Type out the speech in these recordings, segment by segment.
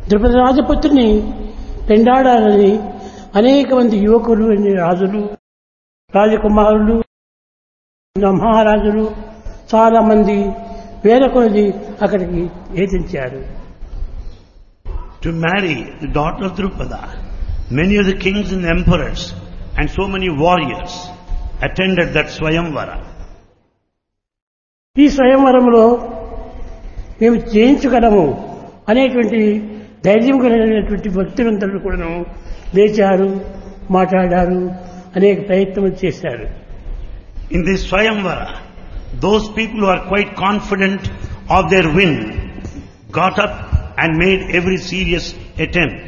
ద్రుపద రాజపుత్రిని పెండాడాలని అనేక మంది యువకులు రాజులు రాజకుమారులు మహారాజులు చాలా మంది వేల కొలది అక్కడికి ఏతించారు To marry the daughter of Drupada, many of the kings and emperors and so many warriors attended that Swayamvara. ఈ స్వయంవరంలో మేము జయించగలము అనేటువంటి ధైర్యం కలిగినటువంటి భక్తులందరూ కూడాను లేచారు మాట్లాడారు అనేక ప్రయత్నం చేశారు In this Swayamvara, those people who are quite confident of their win got up and made every serious attempt.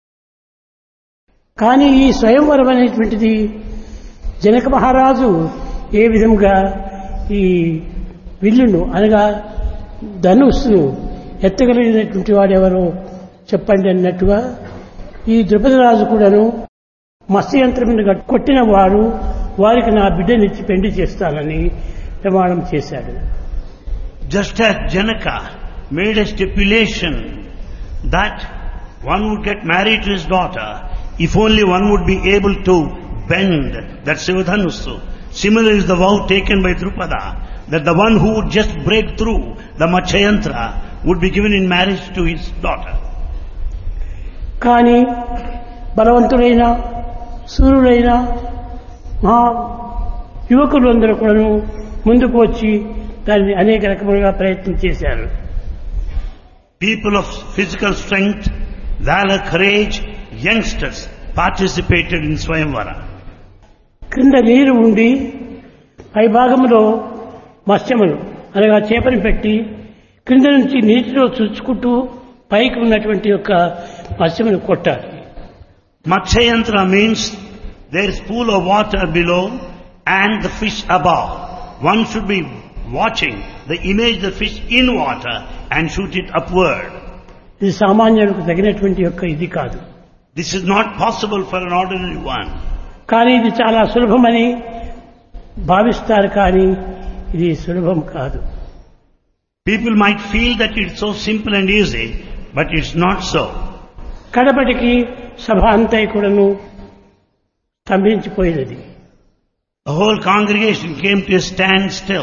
కానీ ఈ స్వయంవరం అనేటువంటిది జనక మహారాజు ఏ విధంగా ఈ విల్లును అనగా ధనుస్సును ఎత్తగలిగినటువంటి వాడెవరో చెప్పండి అన్నట్టుగా ఈ ద్రుపద రాజు కూడాను మత్స్యంత్రం మీద కొట్టిన వారు వారికి నా బిడ్డనిచ్చి పెండి చేస్తానని ప్రమాణం చేశాడు Just as Janaka made a stipulation that one would get married to his daughter if only one would be able to bend that Sivadhanusu. Similar is the vow taken by Drupada that the one who would just break through the Matshayantra would be given in marriage to his daughter. కానీ బలవంతులైన సూర్యులైన మహా యువకులు అందరూ కూడాను ముందుకు వచ్చి దాన్ని అనేక రకములుగా ప్రయత్నం చేశారు People of physical strength, valor, courage, youngsters participated in Swayamvara. క్రింద నీరు ఉండి పై భాగంలో మత్స్యములు అనగా చేపని పెట్టి క్రింద నుంచి నీటిలో చుచ్చుకుంటూ పైకి ఉన్నటువంటి యొక్క మత్స్యమును కొట్టాలి Matsyayantra means there is pool of water below and the fish above. One should be watching the image of the fish in water and shoot it upward. ఇది సామాన్యులకు తగినటువంటి యొక్క ఇది కాదు This is not possible for an ordinary one. కానీ ఇది చాలా సులభమని భావిస్తారు కానీ ఇది సులభం కాదు People might feel that it's so simple and easy, but it's not so. కడపటికి సభ అంతా కూడాను స్తంభించిపోయినది The whole congregation came to a standstill.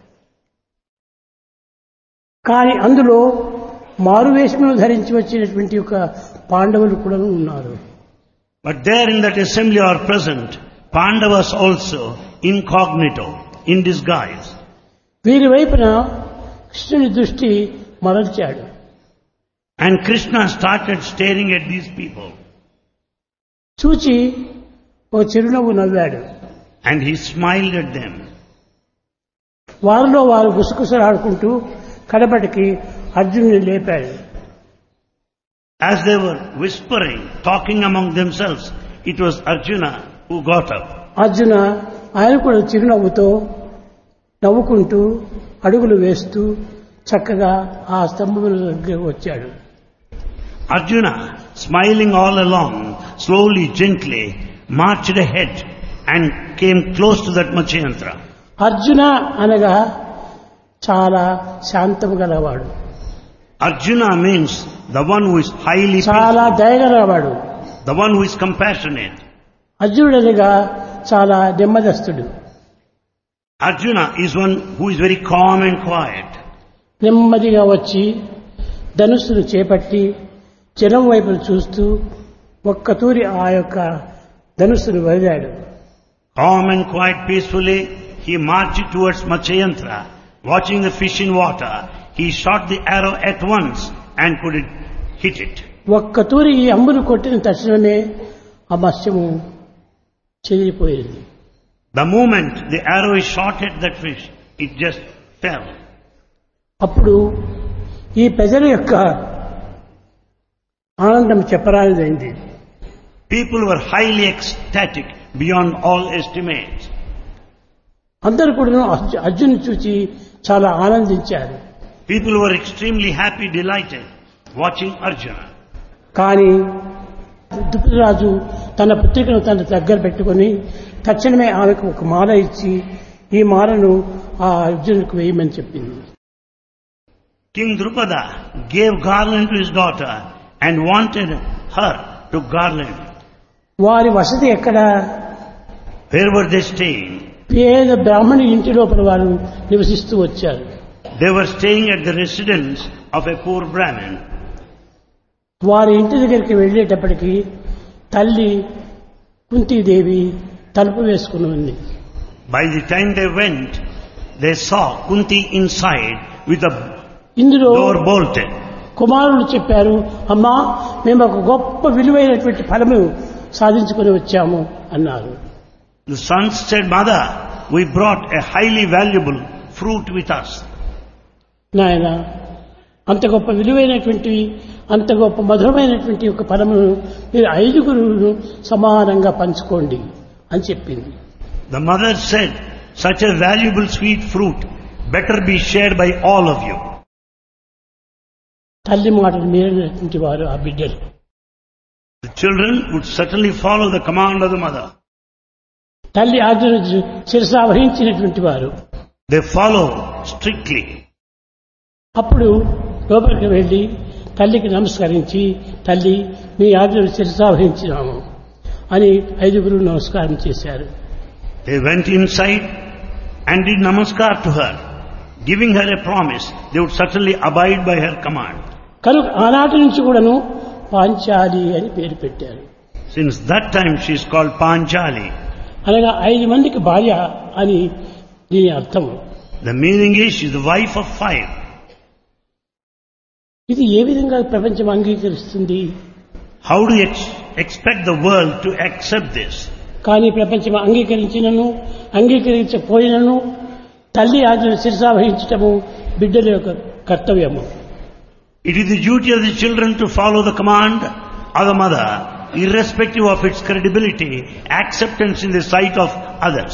కానీ అందులో మారువేషములు ధరించి వచ్చినటువంటి ఒక పాండవులు కూడా ఉన్నారు But there in that assembly are present Pandavas also incognito, in disguise. వీరి వైపున కృష్ణుని దృష్టి మరల్చాడు And Krishna started staring at these people. చూచి ఓ చిరునవ్వు నవ్వాడు And he smiled at them. వారిలో వారు గుసగుసలాడుకుంటూ కడపటికి అర్జునుని లేపాడు As they were whispering, talking among themselves, it was Arjuna who got up. Arjuna ఆయన కూడా చిరునవ్వుతో నవ్వుకుంటూ అడుగులు వేస్తూ చక్కగా ఆ స్తంభముల దగ్గర వచ్చాడు Arjuna, smiling all along, slowly, gently, marched ahead and came close to that Matsyayantra. Arjuna అనగా చాలా శాంతము గలవాడు Arjuna means the one who is highly చాలా peaceful, దయగలవాడు the one who is compassionate. అర్జునుడనగా చాలా నెమ్మదస్తుడు Arjuna is one who is very calm and quiet. నెమ్మదిగా వచ్చి ధనుస్సును చేపట్టి జనం వైపును చూస్తూ ఒక్క తూరి ఆ యొక్క ధనుస్సును వదిలాడు Calm and quiet peacefully, he marched towards Matsyayantra. Watching the fish in water, he shot the arrow at once and could it hit it. ఒక్క తూరి ఈ అంబును కొట్టిన తక్షణమే ఆ మత్స్యము చెదిరిపోయింది The moment the arrow is shot at that fish, it just fell. అప్పుడు ఈ ప్రజల యొక్క ఆనందం చెప్పరానిదైంది People were highly ecstatic beyond all estimates. అందరూ కూడా అర్జున్ చూచి చాలా ఆనందించారు People were extremely happy, delighted, watching Arjuna. కానీ దుప్పరాజు తన పుత్రికను తన దగ్గర పెట్టుకొని తక్షణమే ఆమెకు ఒక మాల ఇచ్చి ఈ మాలను ఆ అర్జునుడికి వేయమని చెప్పింది King Drupada gave garland to his daughter and wanted her to garland. వారి వసతి ఎక్కడ Where were they staying? పేద బ్రాహ్మణి ఇంటి లోపల వారు నివసిస్తూ వచ్చారు They were staying at the residence of a poor Brahmin. వారి ఇంటి దగ్గరికి వెళ్ళేటప్పటికి తల్లి కుంతీదేవి తలుపు వేసుకుని ఉంది By the time they went, they saw Kunti inside with the ఇందులో door bolted. కుమారుడు చెప్పారు అమ్మా మేము ఒక గొప్ప విలువైనటువంటి ఫలము సాధించుకొని వచ్చాము అన్నారు The sons said, Mother, we brought a highly valuable fruit with us. నాయన అంత గొప్ప విలువైనటువంటి అంత గొప్ప మధురమైనటువంటి ఒక ఫలమును మీరు ఐదుగురు సమానంగా పంచుకోండి అని చెప్పింది The mother said, such a valuable sweet fruit better be shared by all of you. తల్లి మాటలు మీరినటువంటి వారు ఆ బిడ్డలు The children would certainly follow the command of the mother. తల్లి ఆజ్ఞను శిరసా వహించినటువంటి వారు They follow strictly. అప్పుడు లోపలికి వెళ్ళి తల్లికి నమస్కరించి తల్లి మీ ఆజ్ఞను శిరసా వహించినాము అని ఐదుగురు నమస్కారం చేశారు They went inside and did namaskar to her, giving her a promise they would certainly abide by her command. కనుక ఆనాటి నుంచి కూడాను పాంచాలి అని పేరు పెట్టారు Since that time she is called Panchali. అనగా ఐదు మందికి భార్య అని దీని అర్థం The meaning is she is the wife of five. ఇది ఏ విధంగా ప్రపంచం అంగీకరిస్తుంది How do you ex- expect the world to accept this? కానీ ప్రపంచం అంగీకరించినను అంగీకరించకపోయినను తల్లి ఆజ్ఞను శిరసా వహించటము బిడ్డల యొక్క కర్తవ్యము It is the duty of the children to follow the command of the mother, irrespective of its credibility, acceptance in the sight of others.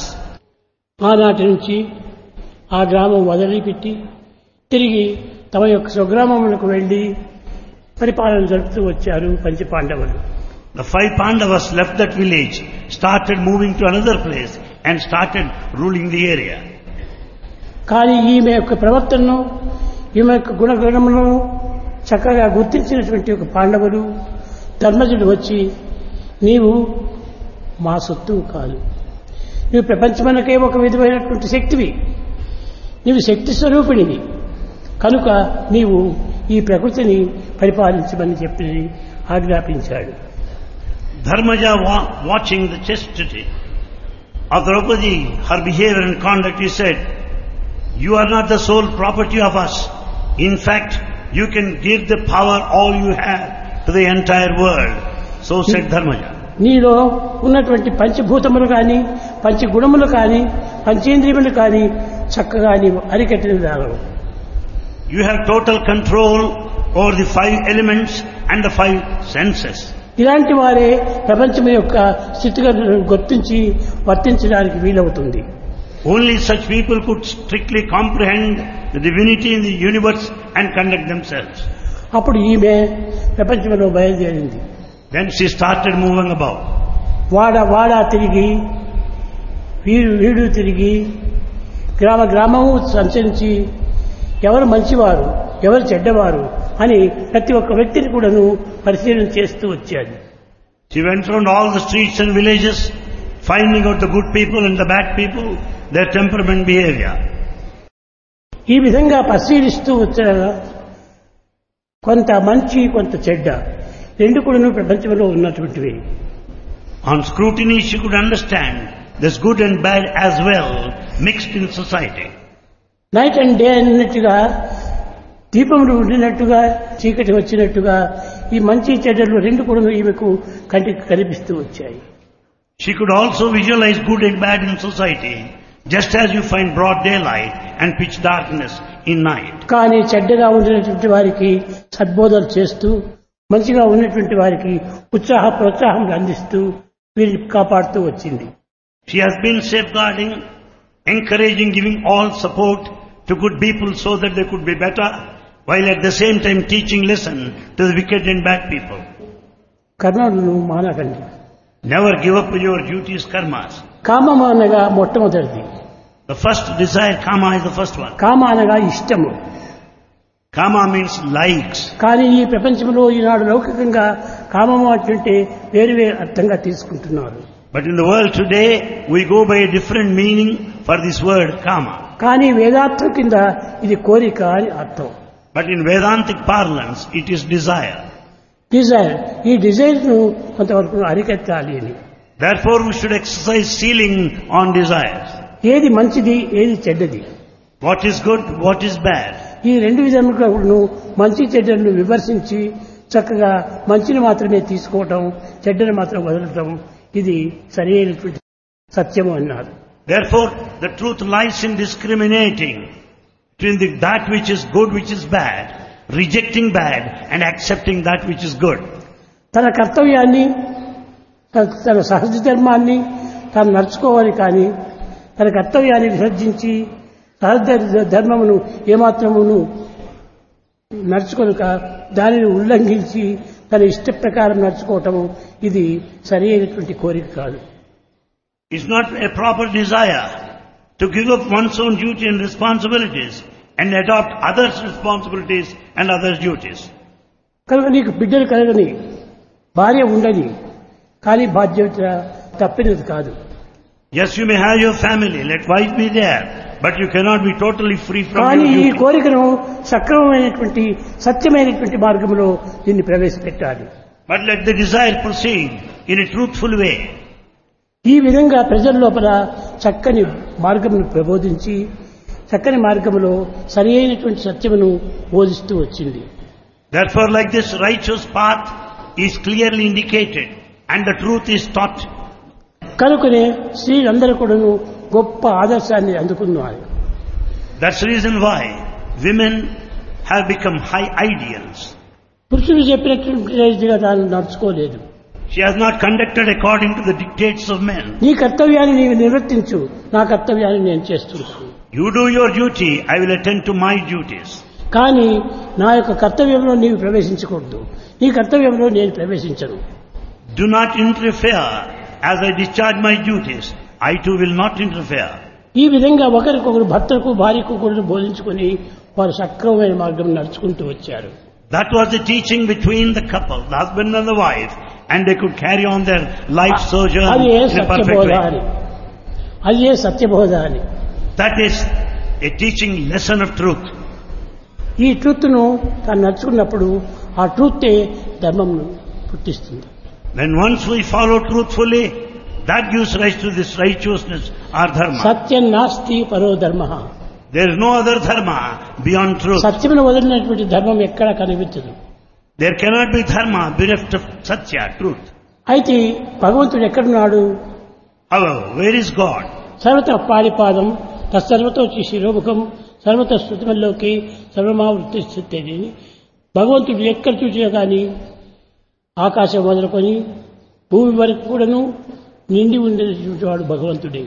ఆనాటి నుంచి ఆ గ్రామం వదిలిపెట్టి తిరిగి తమ యొక్క స్వగ్రామములకు వెళ్ళి పరిపాలన జరుపుతూ వచ్చారు పంచపాండవులు The five Pandavas left that village, started moving to another place, and started ruling the area. కానీ ఈమె యొక్క ప్రవర్తనను ఈమె యొక్క గుణగణములను చక్కగా గుర్తించినటువంటి ఒక పాండవులు ధర్మజుడు వచ్చి నీవు మా సొత్తు కాదు నీవు ప్రపంచమనకే ఒక విధమైనటువంటి శక్తివి నీవు శక్తి స్వరూపిణివి కనుక నీవు ఈ ప్రకృతిని పరిపాలించమని చెప్పి ఆజ్ఞాపించాడు Dharmaja wa- watching the chastity of Draupadi, her behavior and conduct, he said, You are not the sole property of us. In fact, you can give the power all you have to the entire world. So said Dharmaja. నీలో ఉన్నటువంటి పంచభూతములు కానీ పంచగుణములు కానీ పంచేంద్రియములు కానీ చక్కగా నీవు అరికట్టిన దానవు You have total control over the five elements and the five senses. ఇలాంటి వారే ప్రపంచం యొక్క స్థితిగతులను గుర్తించి వర్తించడానికి వీలవుతుంది Only such people could strictly comprehend the divinity in the universe and conduct themselves. అప్పుడు ఈమె ప్రపంచంలో బయలుదేరింది Then she started moving about. వాడ వాడ తిరిగి వీడు వీడు తిరిగి గ్రామ గ్రామము సంచరించి ఎవరు మంచివారు ఎవరు చెడ్డవారు అని ప్రతి ఒక్క వ్యక్తిని కూడాను పరిశీలన చేస్తూ వచ్చాడు She went around all the streets and villages, finding out the good people and the bad people, their temperament, behavior. ఈ విధంగా పరిశీలిస్తూ వచ్చిన కొంత మంచి కొంత చెడ్డ రెండు కూడాను ప్రపంచంలో ఉన్నటువంటివి On scrutiny, she could understand there's good and bad as well mixed in society. Night and day అన్నట్టుగా దీపములు ఉండినట్టుగా చీకటి వచ్చినట్టుగా ఈ మంచి చెడ్డలు రెండు కూడా ఈమెకు కంటికి కనిపిస్తూ వచ్చాయి She could also visualize good and bad in society, just as you find broad daylight and pitch darkness in night. కానీ చెడ్డగా ఉండినటువంటి వారికి సద్బోధలు చేస్తూ మంచిగా ఉన్నటువంటి వారికి ఉత్సాహ ప్రోత్సాహం అందిస్తూ వీరిని కాపాడుతూ వచ్చింది She has been safeguarding, encouraging, giving all support to good people so that they could be better, while at the same time teaching lesson to the wicked and bad people. కర్ణులను మానకండి Never give up your duties, karmas. కామం అనగా మొట్టమొదటిది The first desire, kama, is the first one. కామ అనగా ఇష్టము Kama means likes. కానీ ఈ ప్రపంచంలో ఈనాడు లౌకికంగా కామము అంటే వేరు వేరు అర్థంగా తీసుకుంటున్నారు But in the world today, we go by a different meaning for this word kama. కానీ వేదార్థం కింద ఇది కోరిక అని అర్థం But in Vedantic parlance, it is desire. Desire ఈ డిజైర్ ను కొంతవరకు అరికెత్తాలి అని Therefore, we should exercise ceiling on desires. ఏది మంచిది ఏది చెడ్డది What is good, what is bad. ఈ రెండు విధములను మంచి చెడ్డలను విమర్శించి చక్కగా మంచిని మాత్రమే తీసుకోవటం చెడ్డను మాత్రం వదలటం ఇది సరైనటువంటి సత్యము అన్నారు Therefore, the truth lies in discriminating between the, that which is good, which is bad, rejecting bad, and accepting that which is good. తన కర్తవ్యాన్ని తన- తన సహజ ధర్మాన్ని తాను నడుచుకోవాలి కానీ తన కర్తవ్యాన్ని విసర్జించి సహజ ధర్మమును ఏమాత్రమును నడుచుకొనక దానిని ఉల్లంఘించి తన ఇష్ట ప్రకారం నడుచుకోవటము ఇది సరి అయినటువంటి కోరిక కాదు It's not a proper desire to give up one's own duty and responsibilities and adopt others' responsibilities and others' duties. కనుక నీకు బిడ్డలు కలగని భార్య ఉండని కానీ బాధ్యత తప్పినది కాదు Yes, you may have your family, let wife be there, but you cannot be totally free from కానీ your ఈ duty. కోరికను సక్రమమైనటువంటి సత్యమైనటువంటి మార్గంలో దీన్ని ప్రవేశపెట్టాలి But let the desire proceed in a truthful way. ఈ విధంగా ప్రజల లోపల చక్కని మార్గమును ప్రబోధించి చక్కని మార్గములో సరి అయినటువంటి సత్యమును బోధిస్తూ వచ్చింది Therefore, like this righteous path is clearly indicated and the truth is taught. కనుకనే స్త్రీలందరూ కూడాను గొప్ప ఆదర్శాన్ని అందుకున్నారు That's the reason why women have become high ideals. పురుషులు చెప్పినటువంటి రీతిగా తాను నడుచుకోలేదు She has not conducted according to the dictates of men. నీ కర్తవ్యాన్ని నీవు నిర్వర్తించు నా కర్తవ్యాన్ని నేను చేస్తున్నాను You do your duty, I will attend to my duties. కానీ నా యొక్క కర్తవ్యంలో నీవు ప్రవేశించకూడదు నీ కర్తవ్యంలో నేను ప్రవేశించను Do not interfere as I discharge my duties. I too will not interfere. ఈ విధంగా ఒకరికొకరు భర్తకు భార్యకు కూడా బోధించుకొని వారు సక్రమమైన మార్గం నడుచుకుంటూ వచ్చారు That was the teaching between the couple, the husband and the wife, and they could carry on their life sojourn అది ఏ in a perfect సత్యబోధ way. అని అది ఏ సత్యబోధ అని That is a teaching lesson of truth. ఈ ట్రూత్ను తాను నడుచుకున్నప్పుడు ఆ ట్రూతే ధర్మంను పుట్టిస్తుంది When once we follow truthfully, that gives rise to this righteousness or dharma. సత్యం నాస్తి పరో ధర్మ There is no other dharma beyond truth. సత్యమును వదిలినటువంటి ధర్మం ఎక్కడా కనిపించదు There cannot be dharma bereft of satya, truth. అయితే భగవంతుడు ఎక్కడున్నాడు However, where is God? సర్వత పాడిపాదం తత్సర్వతో శిరోముఖం సర్వత శృతిమల్లోకి సర్వమావృత్తి స్థితి భగవంతుడు ఎక్కడ చూసినా కానీ ఆకాశం మొదలుకొని భూమి వరకు కూడాను నిండి ఉండేటువంటి వాడు భగవంతుడే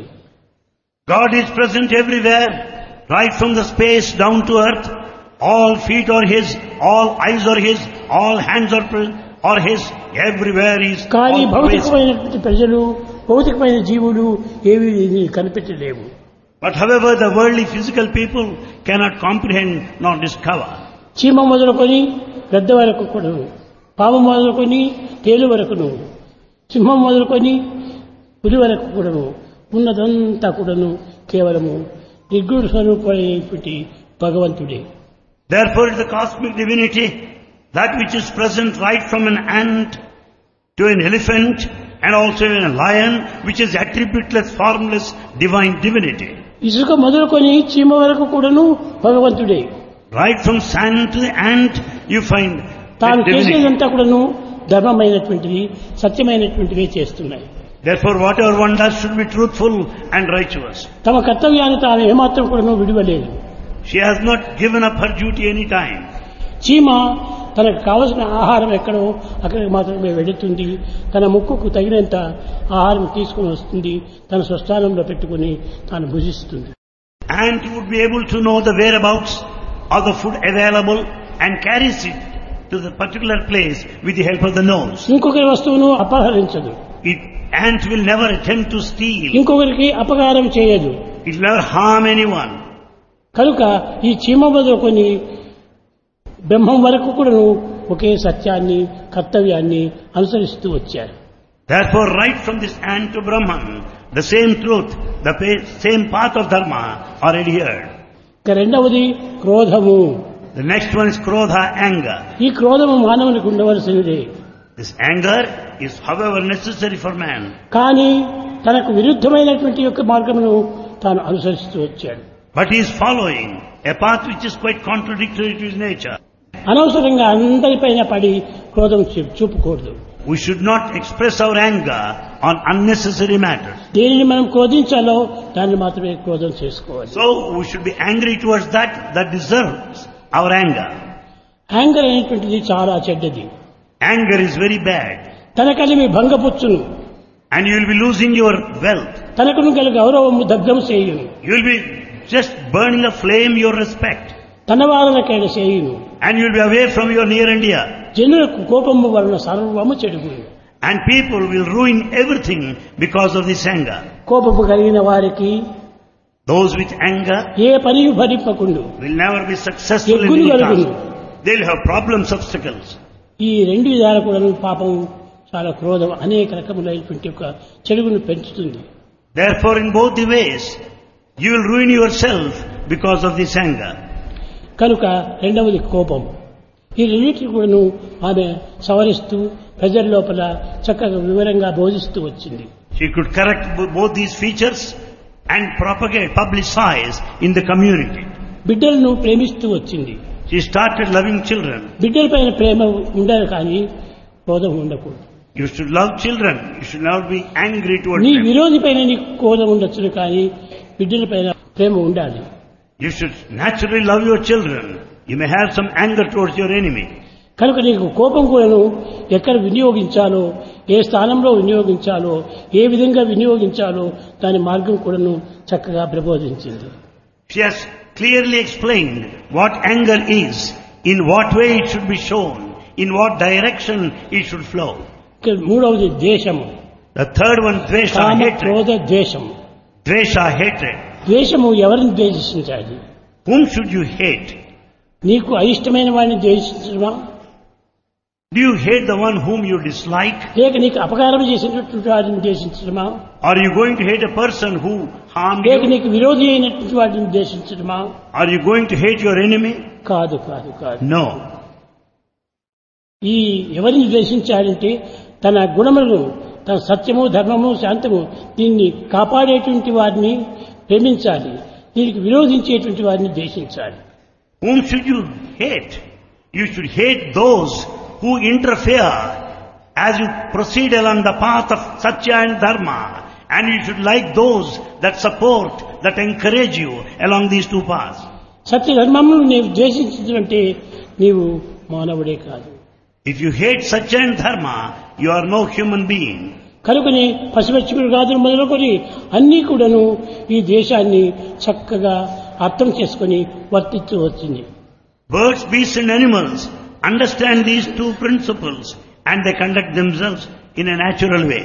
God is present everywhere, right from the space down to earth. All feet are His, all eyes are His, all hands are, pre- are His, everywhere He is. కానీ always. భౌతికమైనటువంటి ప్రజలు భౌతికమైన జీవులు ఏవి దీన్ని కనిపెట్టలేవు But however, the worldly physical people cannot comprehend nor discover. చీమ మొదలుకొని పెద్ద వరకు కూడాను పాము మొదలుకొని తేలు వరకును సింహం మొదలుకొని పులి వరకు కూడాను ఉన్నదంతా కూడాను కేవలము నిర్గుణ స్వరూపమైనటువంటి భగవంతుడే Therefore, the cosmic divinity, that which is present right from an ant to an elephant and also in a lion, which is attributeless, formless, divine divinity. ఇసుక మొదలుకొని చీమ వరకు కూడాను భగవంతుడే Right from sand to the ant, you find తాను that divinity. చేసేదంతా కూడాను ధర్మమైనటువంటిది సత్యమైనటువంటివే చేస్తున్నాయి Therefore, whatever one does should be truthful and righteous. తమ కర్తవ్యాన్ని తాను ఏమాత్రం కూడాను విడువలేదు She has not given up her duty any time. చీమ తనకు కావలసిన ఆహారం ఎక్కడో అక్కడికి మాత్రమే వెళుతుంది తన ముక్కుకు తగినంత ఆహారం తీసుకుని వస్తుంది తన స్వస్థానంలో పెట్టుకుని తాను భుజిస్తుంది Ant would be able to know the whereabouts of the food available and carries it to the particular place with the help of the nose. ఇంకొకరి వస్తువును అపహరించదు It, ant will never attempt to steal. ఇంకొకరికి అపకారం చేయదు It will never harm anyone. కనుక ఈ చీమ మొదలుకొని బ్రహ్మం వరకు కూడాను ఒకే సత్యాన్ని కర్తవ్యాన్ని అనుసరిస్తూ వచ్చారు Therefore, right from this ant to Brahman, the same truth, the pa- same path of dharma are adhered. ఇక రెండవది క్రోధము The next one is krodha, anger. ఈ క్రోధము మానవునికి ఉండవలసినదే This anger is, however, necessary for man. కానీ తనకు విరుద్ధమైనటువంటి యొక్క మార్గమును తాను అనుసరిస్తూ వచ్చాడు But he is following a path which is quite contradictory to his nature. అనవసరంగా అందరిపైన పడి క్రోధం చూ- చూపకూడదు We should not express our anger on unnecessary matters. దేనిని మనం క్రోధించాలో దాన్ని మాత్రమే క్రోధం చేసుకోవాలి So we should be angry towards that that deserves our anger. Anger అనేటువంటిది చాలా చెడ్డది Anger is very bad. తన కలిమి భంగపుచ్చును And you will be losing your wealth. తనకును గల గౌరవము దగ్ధం చేయును You will be just burning a flame your respect. తన వారలకేడ చేయును And you will be away from your near and dear. జనులకు కోపము వలన సర్వము చెడుగును And people will ruin everything because of this anger. కోపము కలిగిన వారికి Those with anger ఏ పని భరింపకుండు will never be successful in ఎగ్గులు any కలుగును task. They'll have problems, obstacles. ఈ రెండు విధాలు కూడా పాపం చాలా క్రోధం అనేక రకములైనటువంటి ఒక చెడుగును పెంచుతుంది Therefore, in both the ways, you will ruin yourself because of this anger. కనుక రెండవది కోపం ఈ రెండింటిని కూడాను ఆమె సవరిస్తూ ప్రజల లోపల చక్కగా వివరంగా బోధిస్తూ వచ్చింది She could correct bo- both these features and propagate, publicize in the community. బిడ్డలను ప్రేమిస్తూ వచ్చింది She started loving children. బిడ్డల పైన ప్రేమ ఉండాలి కానీ క్రోధం ఉండకూడదు You should love children. You should not be angry towards నీ them. విరోధి పైన నీకు క్రోధం ఉండొచ్చును కానీ బిడ్డల పైన ప్రేమ ఉండాలి You should naturally love your children. You may have some anger towards your enemy. కనుక నీకు కోపం కూడాను ఎక్కడ వినియోగించాలో ఏ స్థానంలో వినియోగించాలో ఏ విధంగా వినియోగించాలో దాని మార్గం కూడాను చక్కగా ప్రబోధించింది She has clearly explained what anger is, in what way it should be shown, in what direction it should flow. ఇక మూడవది ద్వేషము The third one, dvesha, comma hatred. క్రోధ ద్వేషము Dvesha, hatred. ద్వేషము ఎవరిని ద్వేషించాలి Whom should you hate? నీకు అయిష్టమైన వాడిని ద్వేషించడమా Do you hate the one whom you dislike? లేక నీకు అపకారం చేసినటువంటి వాడిని ద్వేషించడమా Are you going to hate a person who harmed లేక you? నీకు విరోధి అయినటువంటి వాడిని ద్వేషించడమా Are you going to hate your enemy? కాదు కాదు కాదు No. ఈ ఎవరిని ద్వేషించాడంటే తన గుణములను తన సత్యము ధర్మము శాంతము దీన్ని కాపాడేటువంటి వారిని ప్రేమించాలి దీనికి విరోధించేటువంటి వారిని ద్వేషించాలి Whom should you hate? You should hate those who interfere as you proceed along the path of Satya and Dharma. And you should like those that support, that encourage you along these two paths. సత్య ధర్మమును నీవు ద్వేషించడంటే నీవు మానవుడే కాదు If you hate Satya and Dharma, you are no human being. కనుకని పశుపక్షి మృగాదులు మొదలుకొని అన్నీ కూడాను ఈ దేశాన్ని చక్కగా అర్థం చేసుకొని వర్తిస్తూ వచ్చింది Birds, beasts and animals understand these two principles and they conduct themselves in a natural way.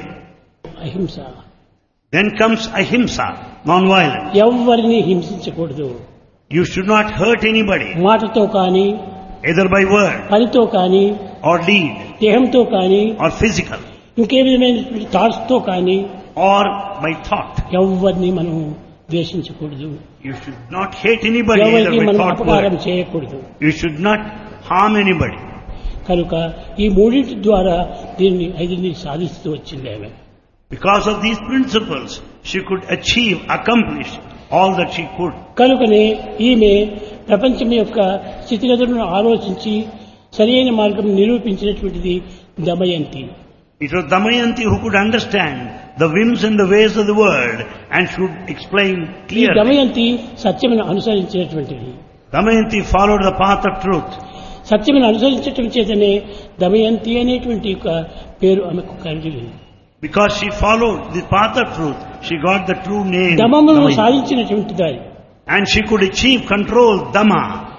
అహింస Then comes ahimsa, non-violence. ఎవరిని హింసించకూడదు You should not hurt anybody, మాటతో కానీ either by word పనితో కానీ or deed దేహంతో కానీ or physical ఇంకే విధమైనటువంటి థాట్స్తో కానీ or by thought. ఎవరిని మనం ద్వేషించకూడదు You should not hate anybody either ఎవరికి by మనం thought అపకారం word. చేయకూడదు You should not harm anybody. కనుక ఈ మూడింటి ద్వారా దీన్ని ఐదుని సాధిస్తూ వచ్చింది ఆమె Because of these principles, she could achieve, accomplish all that she could. కనుకనే ఈమె ప్రపంచం యొక్క స్థితిగతులను ఆలోచించి సరైన మార్గం నిరూపించినటువంటిది Damayanti It was Damayanti who could understand the whims and the ways of the world and should explain ఈ clearly. దమయంతి సత్యమును అనుసరించినటువంటిది Damayanti followed the path of truth. సత్యమును అనుసరించటం చేతనే దమయంతి అనేటువంటి ఒక పేరు ఆమెకు కలిగింది Because she followed the path of truth, she got the true name. దమమును Damayanti. సాధించినటువంటి దారి And she could achieve control, Dama.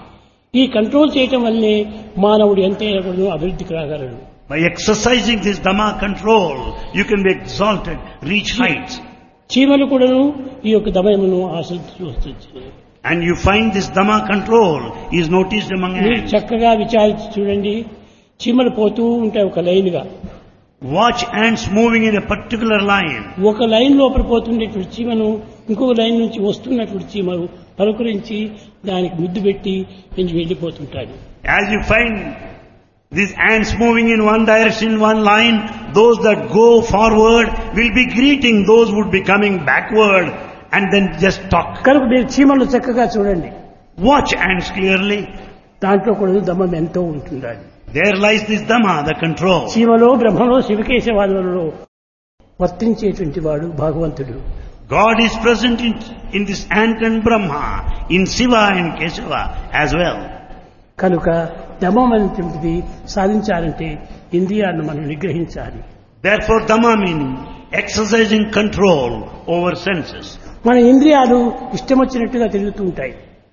ఈ కంట్రోల్ చేయటం వల్లే మానవుడు ఎంతైనా కూడా అభివృద్ధికి రాగలడు By exercising this Dama control, you can be exalted, reach heights. చీమలు కూడాను ఈ యొక్క దమయమును ఆశ్రయించి వస్తుంది And you find this Dhamma control is noticed among మీరు ants. చక్కగా విచారించి చూడండి చీమలు పోతూ ఉంటాయి ఒక లైన్గా Watch ants moving in a particular line. ఒక లైన్ లోపల పోతుండేటువంటి చీమను ఇంకొక లైన్ నుంచి వస్తున్నటువంటి చీమలు పలుకరించి దానికి ముద్దు పెట్టి పెంచి వెళ్ళిపోతుంటాడు As you find these ants moving in one direction, one line, those that go forward will be greeting those who would be coming backward and then just talk. కనుక మీరు చీమలు చక్కగా చూడండి Watch ants clearly. దాంట్లో కూడా దమ్మం ఎంతో ఉంటుండాలి There lies this Dhamma, the control. చీమలో బ్రహ్మలో శివకేశవాదులలో వర్తించేటువంటి వాడు భగవంతుడు God is present in, in this ant and Brahma, in Shiva and Kesava as well. కనుక దమం అనేటువంటిది సాధించాలంటే ఇంద్రియాలను మనం నిగ్రహించాలి Therefore, Dhamma meaning exercising control over senses. మన ఇంద్రియాలు ఇష్టం వచ్చినట్టుగా తిరుగుతూ ఉంటాయి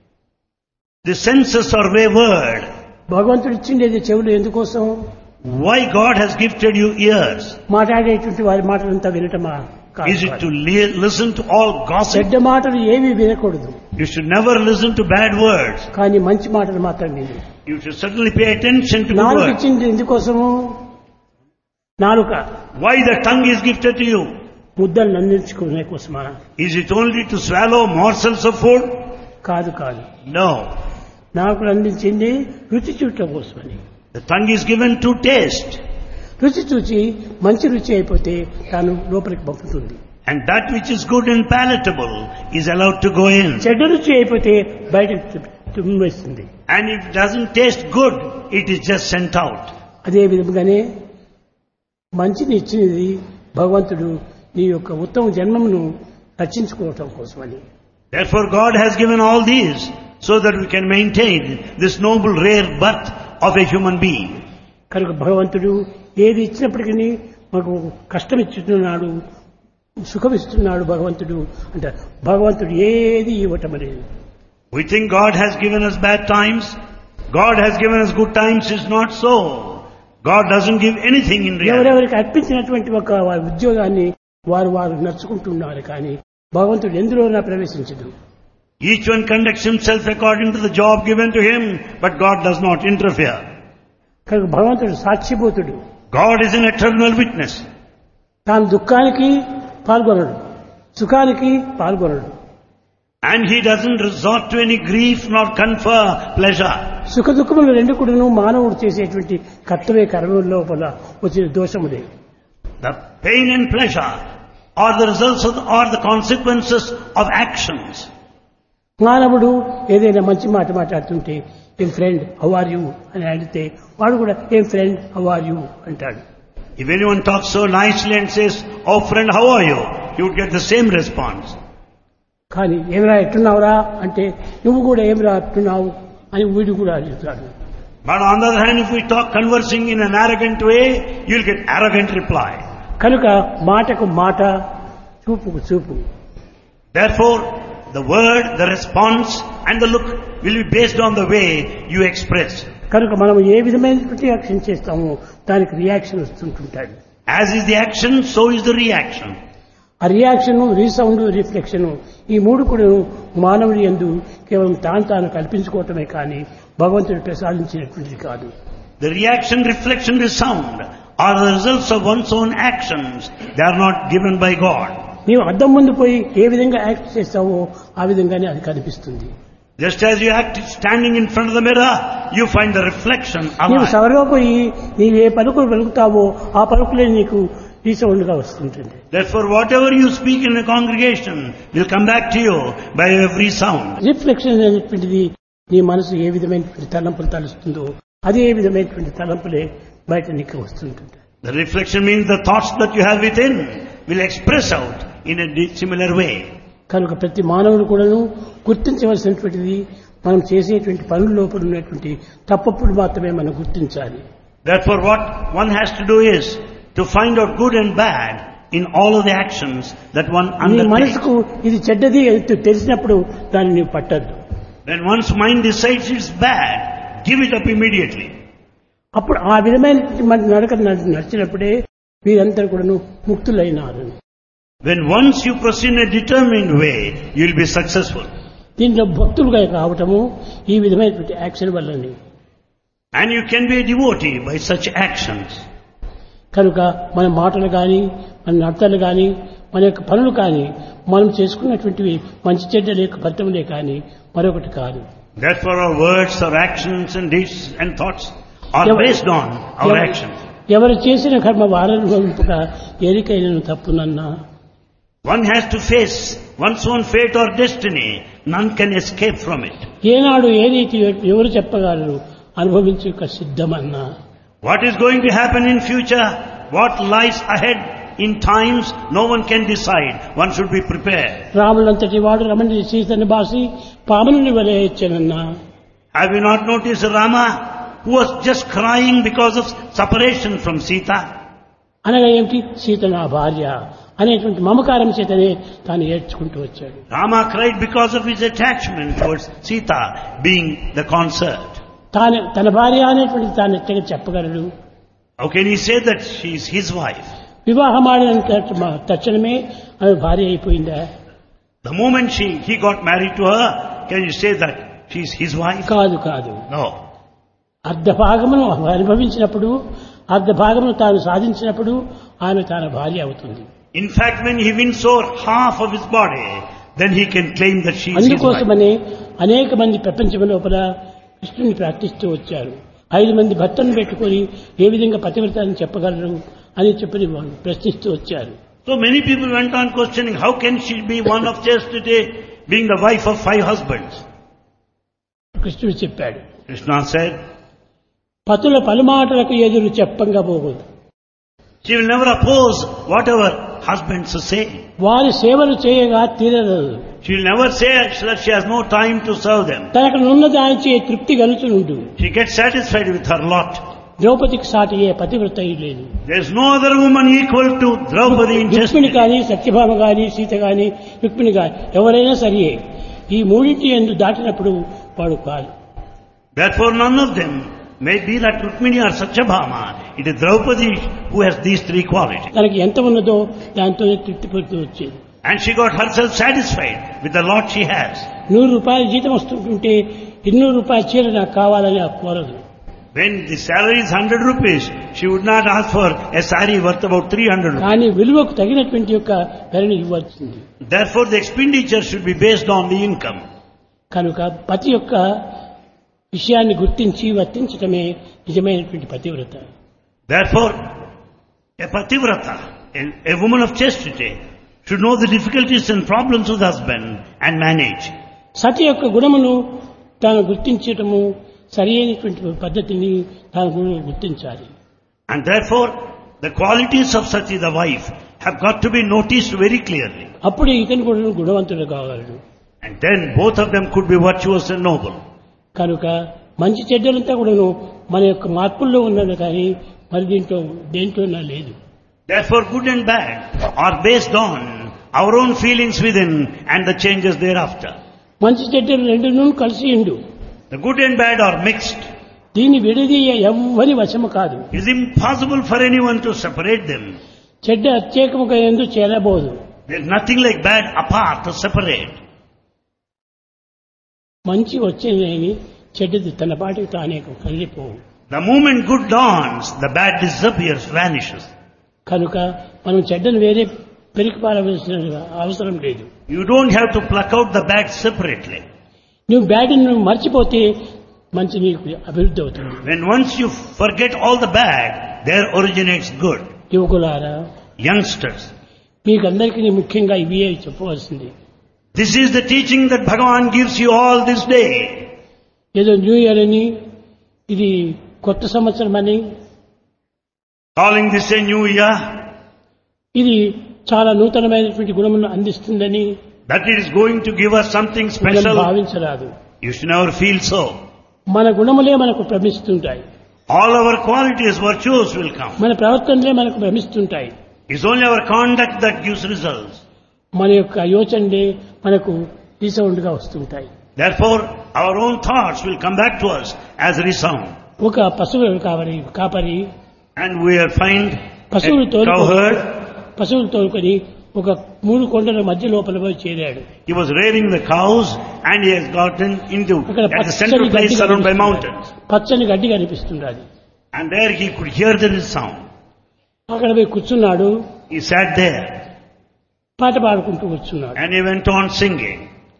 The senses are wayward. భగవంతుడు ఇచ్చిండేది చెవులు ఎందుకోసం Why God has gifted you ears? మాట్లాడేటువంటి వారి మాటలంతా వినటమా కాదు Is it కాదు. to li- listen to all gossip? చెడ్డ మాటలు ఏవి వినకూడదు You should never listen to bad words. కానీ మంచి మాటలు మాత్రం విను You should certainly pay attention to good నాలుగు words. ఇచ్చింది ఎందుకోసము నాలుక Why the tongue is gifted to you? ముద్దలు అందించుకునే కోసమా Is it only to swallow morsels of food? కాదు కాదు No. నాలుకలు అందించింది రుచి చూడటం కోసమని The tongue is given to taste. రుచి చూచి మంచి రుచి అయిపోతే తాను లోపలికి పంపుతుంది And that which is good and palatable is allowed to go in. చెడ్డ రుచి అయిపోతే బయటకు తుమ్మివేస్తుంది And if it doesn't taste good, it is just sent out. అదే విధంగానే మంచిని ఇచ్చినది భగవంతుడు నీ యొక్క ఉత్తమ జన్మమును రక్షించుకోవటం కోసమని Therefore God has given all these so that we can maintain this noble rare birth of a human being. కనుక భగవంతుడు ఏది ఇచ్చినప్పటికీ మాకు కష్టం ఇస్తున్నాడు సుఖం ఇస్తున్నాడు భగవంతుడు అంటే భగవంతుడు ఏది ఇవ్వటం అనేది We think God has given us bad times. God has given us good times is not so. God doesn't give anything in reality. ఎవరెవరికి అర్పించినటువంటి ఒక వారి ఉద్యోగాన్ని వారు వారు నడుచుకుంటున్నారు కానీ భగవంతుడు ఎందులోనా ప్రవేశించదు Each one conducts himself according to the job given to him, but God does not interfere. కనుక భగవంతుడు సాక్షిభూతుడు God is an eternal witness. తాను దుఃఖానికి పాల్గొనడు సుఖానికి పాల్గొనడు And he doesn't resort to any grief nor confer pleasure. సుఖ దుఃఖములు రెండు కూడాను మానవుడు చేసేటువంటి కర్తవ్య కర్మల లోపల వచ్చిన దోషములే The pain and pleasure are the results of, are the consequences of actions. మానవుడు ఏదైనా మంచి మాట మాట్లాడుతుంటే ఏం ఫ్రెండ్ హౌ ఆర్ యూ అని అడిగితే వాడు కూడా ఏం ఫ్రెండ్ హౌ ఆర్ యూ అంటాడు If anyone talks so nicely and says, Oh friend, how are you? You would get the same response. కానీ ఏమిరా ఎట్టున్నావురా అంటే నువ్వు కూడా ఏమిరా ఎట్టున్నావు అని వీడు కూడా అడుగుతాడు But on the other hand, if we talk conversing in an arrogant way, you'll get arrogant reply. కనుక మాటకు మాట చూపుకు చూపు Therefore, the word, the response and the look will be based on the way you express. కనుక మనం ఏ విధమైనటువంటి action చేస్తామో దానికి రియాక్షన్ వస్తుంటుంటాడు As is the action, so is the reaction. ఆ రియాక్షన్ రీసౌండ్ రిఫ్లెక్షన్ ఈ మూడు కూడా మానవుడి ఎందు కేవలం తాను తాను కల్పించుకోవటమే కానీ భగవంతుడు ప్రసాదించినటువంటిది కాదు The reaction, reflection, the sound are the results of one's own actions. They are not given by God. నీవు అద్దం ముందు పోయి ఏ విధంగా యాక్ట్ చేస్తావో ఆ విధంగానే అది కనిపిస్తుంది Just as you act standing in front of the mirror, you find the reflection నీవు alive. సభలో పోయి నీవు ఏ పలుకులు పలుకుతావో ఆ పలుకులే నీకు రీసౌండ్గా వస్తుంటుంది Therefore, whatever you speak in a congregation will come back to you by every sound. Reflection అనేటువంటిది నీ మనసు ఏ విధమైనటువంటి తలంపులు తలుస్తుందో అదే విధమైనటువంటి తలంపులే బయట నీకు వస్తుంటుంది The reflection means the thoughts that you have within will express out in a di- similar way. కనుక ప్రతి మానవుడు కూడాను గుర్తించవలసినటువంటిది మనం చేసేటువంటి పనుల లోపల ఉన్నటువంటి తప్పప్పుడు మాత్రమే మనం గుర్తించాలి Therefore, what one has to do is to find out good and bad in all of the actions that one నీ undertakes. మనసుకు ఇది చెడ్డది అని తెలిసినప్పుడు దాన్ని నీవు పట్టద్దు When one's mind decides it's bad, give it up immediately. అప్పుడు ఆ విధమైనటువంటి మన నడక నడ- నడిచినప్పుడే వీరందరూ కూడాను ముక్తులైనారు When once you proceed in a determined way, you'll be successful. దీంట్లో భక్తులుగా కావటము ఈ విధమైనటువంటి యాక్షన్ వల్లని And you can be a devotee by such actions. కనుక మన మాటలు కానీ మన నడతలు కానీ మన యొక్క పనులు కానీ మనం చేసుకున్నటువంటివి మంచి చెడ్డల యొక్క ఫలితములే కానీ మరొకటి కాదు Therefore our words, our actions and deeds and thoughts are ఎవ- based on our ఎవ- actions. ఎవరు చేసిన కర్మ వారనుభవింపక ఏరికైన తప్పునన్నా One has to face one's own fate or destiny. None can escape from it. ఏనాడు ఏ రీతి ఎవరు చెప్పగలరు అనుభవించుక సిద్ధమన్నా What is going to happen in future? What lies ahead in times? No one can decide. One should be prepared. రాములంతటి వాడు రమణి సీతని బాసి పాముని వలె ఇచ్చనన్నా Have you not noticed Rama who was just crying because of separation from Sita? అనగా ఏమిటి సీత నా భార్య అనేటువంటి మమకారం చేతనే తాను ఏడ్చుకుంటూ వచ్చాడు Rama cried because of his attachment towards Sita being the consort. తాను తన భార్య అనేటువంటి తాను ఎట్టగా చెప్పగలడు How can he say that she is his wife? వివాహం ఆడిన తక్ష- తక్షణమే ఆమె భార్య అయిపోయిందా The moment she, he got married to her, can you say that she is his wife? కాదు కాదు No. అర్ధ భాగమును అనుభవించినప్పుడు అర్ధ భాగమును తాను సాధించినప్పుడు ఆమె తన భార్య అవుతుంది In fact, when he wins over half of his body, then he can claim that she is his wife. అందుకోసమనే అనేక మంది ప్రపంచం లోపల కృష్ణుని ప్రార్థిస్తూ వచ్చారు ఐదు మంది భర్తను పెట్టుకొని ఏ విధంగా పతివ్రతాన్ని చెప్పగలరు అని చెప్పి వాళ్ళు ప్రశ్నిస్తూ వచ్చారు So many people went on questioning, how can she be one of chastity, being the wife of five husbands? కృష్ణుడు చెప్పాడు Krishna said, పతుల పలుమాటలకు ఎదురు చెప్పంగా పోకూడదు she will never oppose whatever husbands say. వారి సేవలు చేయగా తీరదు She will never say that she has no time to serve them. తనకు నున్న దానిచే తృప్తి కలుగుతుండు She gets satisfied with her lot. ద్రౌపదికి సాటి ఏ పతివ్రత లేదు There is no other woman equal to Draupadi in Rukmini chastity. కానీ సత్యభామ కానీ సీత కానీ రుక్మిణి కానీ ఎవరైనా సరియే ఈ మూడింటి ఎందు దాటినప్పుడు వాడు కాదు Therefore none of them may be that Rukmini or Satyabhama. It is Draupadi who has these three qualities. తనకి ఎంత ఉన్నదో దాంతోనే తృప్తి పడుతూ వచ్చేది And she got herself satisfied with the lot she has. నూరు రూపాయల జీతం వస్తుంటుంటే ఇన్నూరు రూపాయల చీర నాకు కావాలని ఆ కోరదు When the salary is 100 rupees, she would not ask for a sari worth about 300 rupees. కానీ విలువకు తగినటువంటి యొక్క ధరని ఇవ్వాల్సింది Therefore the expenditure should be based on the income. కనుక పతి యొక్క విషయాన్ని గుర్తించి వర్తించటమే నిజమైనటువంటి పతివ్రత Therefore, a pativrata, a, a woman of chastity, should know the difficulties and problems of the husband and manage. సతి యొక్క గుణమును తాను గుర్తించటము సరి అయినటువంటి పద్ధతిని తాను గు- గుర్తించాలి And therefore, the qualities of Sati, the wife, have got to be noticed very clearly. అప్పుడు ఇతను కూడా గుణవంతుడు కాగలడు And then both of them could be virtuous and noble. కనుక మంచి చెడ్డలంతా కూడాను మన యొక్క మార్పుల్లో ఉన్నది కానీ మరి దీంట్లో దేంట్లోనా లేదు Therefore, good and bad are based on our own feelings within and the changes thereafter. మంచి చెడ్డలు రెండును కలిసి ఉండు The good and bad are mixed. దీన్ని విడదీయ ఎవ్వరి వశము కాదు It is impossible for anyone to separate them. చెడ్డ ప్రత్యేకముగా ఎందు చేరబోదు There is nothing like bad apart to separate. మంచి వచ్చేది చెడ్డది తన పాటికి తానే కదిలిపోవు The moment good dawns, the bad disappears, vanishes. కనుక మనం చెడ్డను వేరే పెరికి పారవలసిన అవసరం లేదు You don't have to pluck out the bad separately. నువ్వు బ్యాడ్ నువ్వు మర్చిపోతే మంచి నీకు అభివృద్ధి అవుతుంది When once you forget all the bad, there originates good. యువకులారా Youngsters, మీకు అందరికీ ముఖ్యంగా ఇవి చెప్పవలసింది this is the teaching that Bhagavan gives you all this day. ఏదో న్యూ ఇయర్ అని ఇది కొత్త సంవత్సరం అని Calling this a new year, ఇది చాలా నూతనమైనటువంటి గుణములను అందిస్తుందని that it is going to give us something మనం special. భావించరాదు You should never feel so. మన గుణములే మనకు భ్రమిస్తుంటాయి All our qualities, virtues will come. మన ప్రవర్తనలే మనకు భ్రమిస్తుంటాయి It's only our conduct that gives results. మన యొక్క యోచనలే మనకు రీసౌండ్గా వస్తుంటాయి Therefore, our own thoughts will come back to us as resound. ఒక పశువు కావరి కాపరి And we are find పశువులు a తోలుకొని cowherd పశువులు తోలుకొని ఒక మూడు కొండల మధ్య లోపల పోయి చేరాడు He was rearing the cows and he has gotten into అక్కడ at the central పచ్చని place గడ్డి surrounded by కనిపిస్తున్నది. mountains. పచ్చని గడ్డి కనిపిస్తున్నది And there he could hear the sound. అక్కడ పోయి కూర్చున్నాడు He sat there పాట పాడుకుంటూ కూర్చున్నాడు and he went on singing.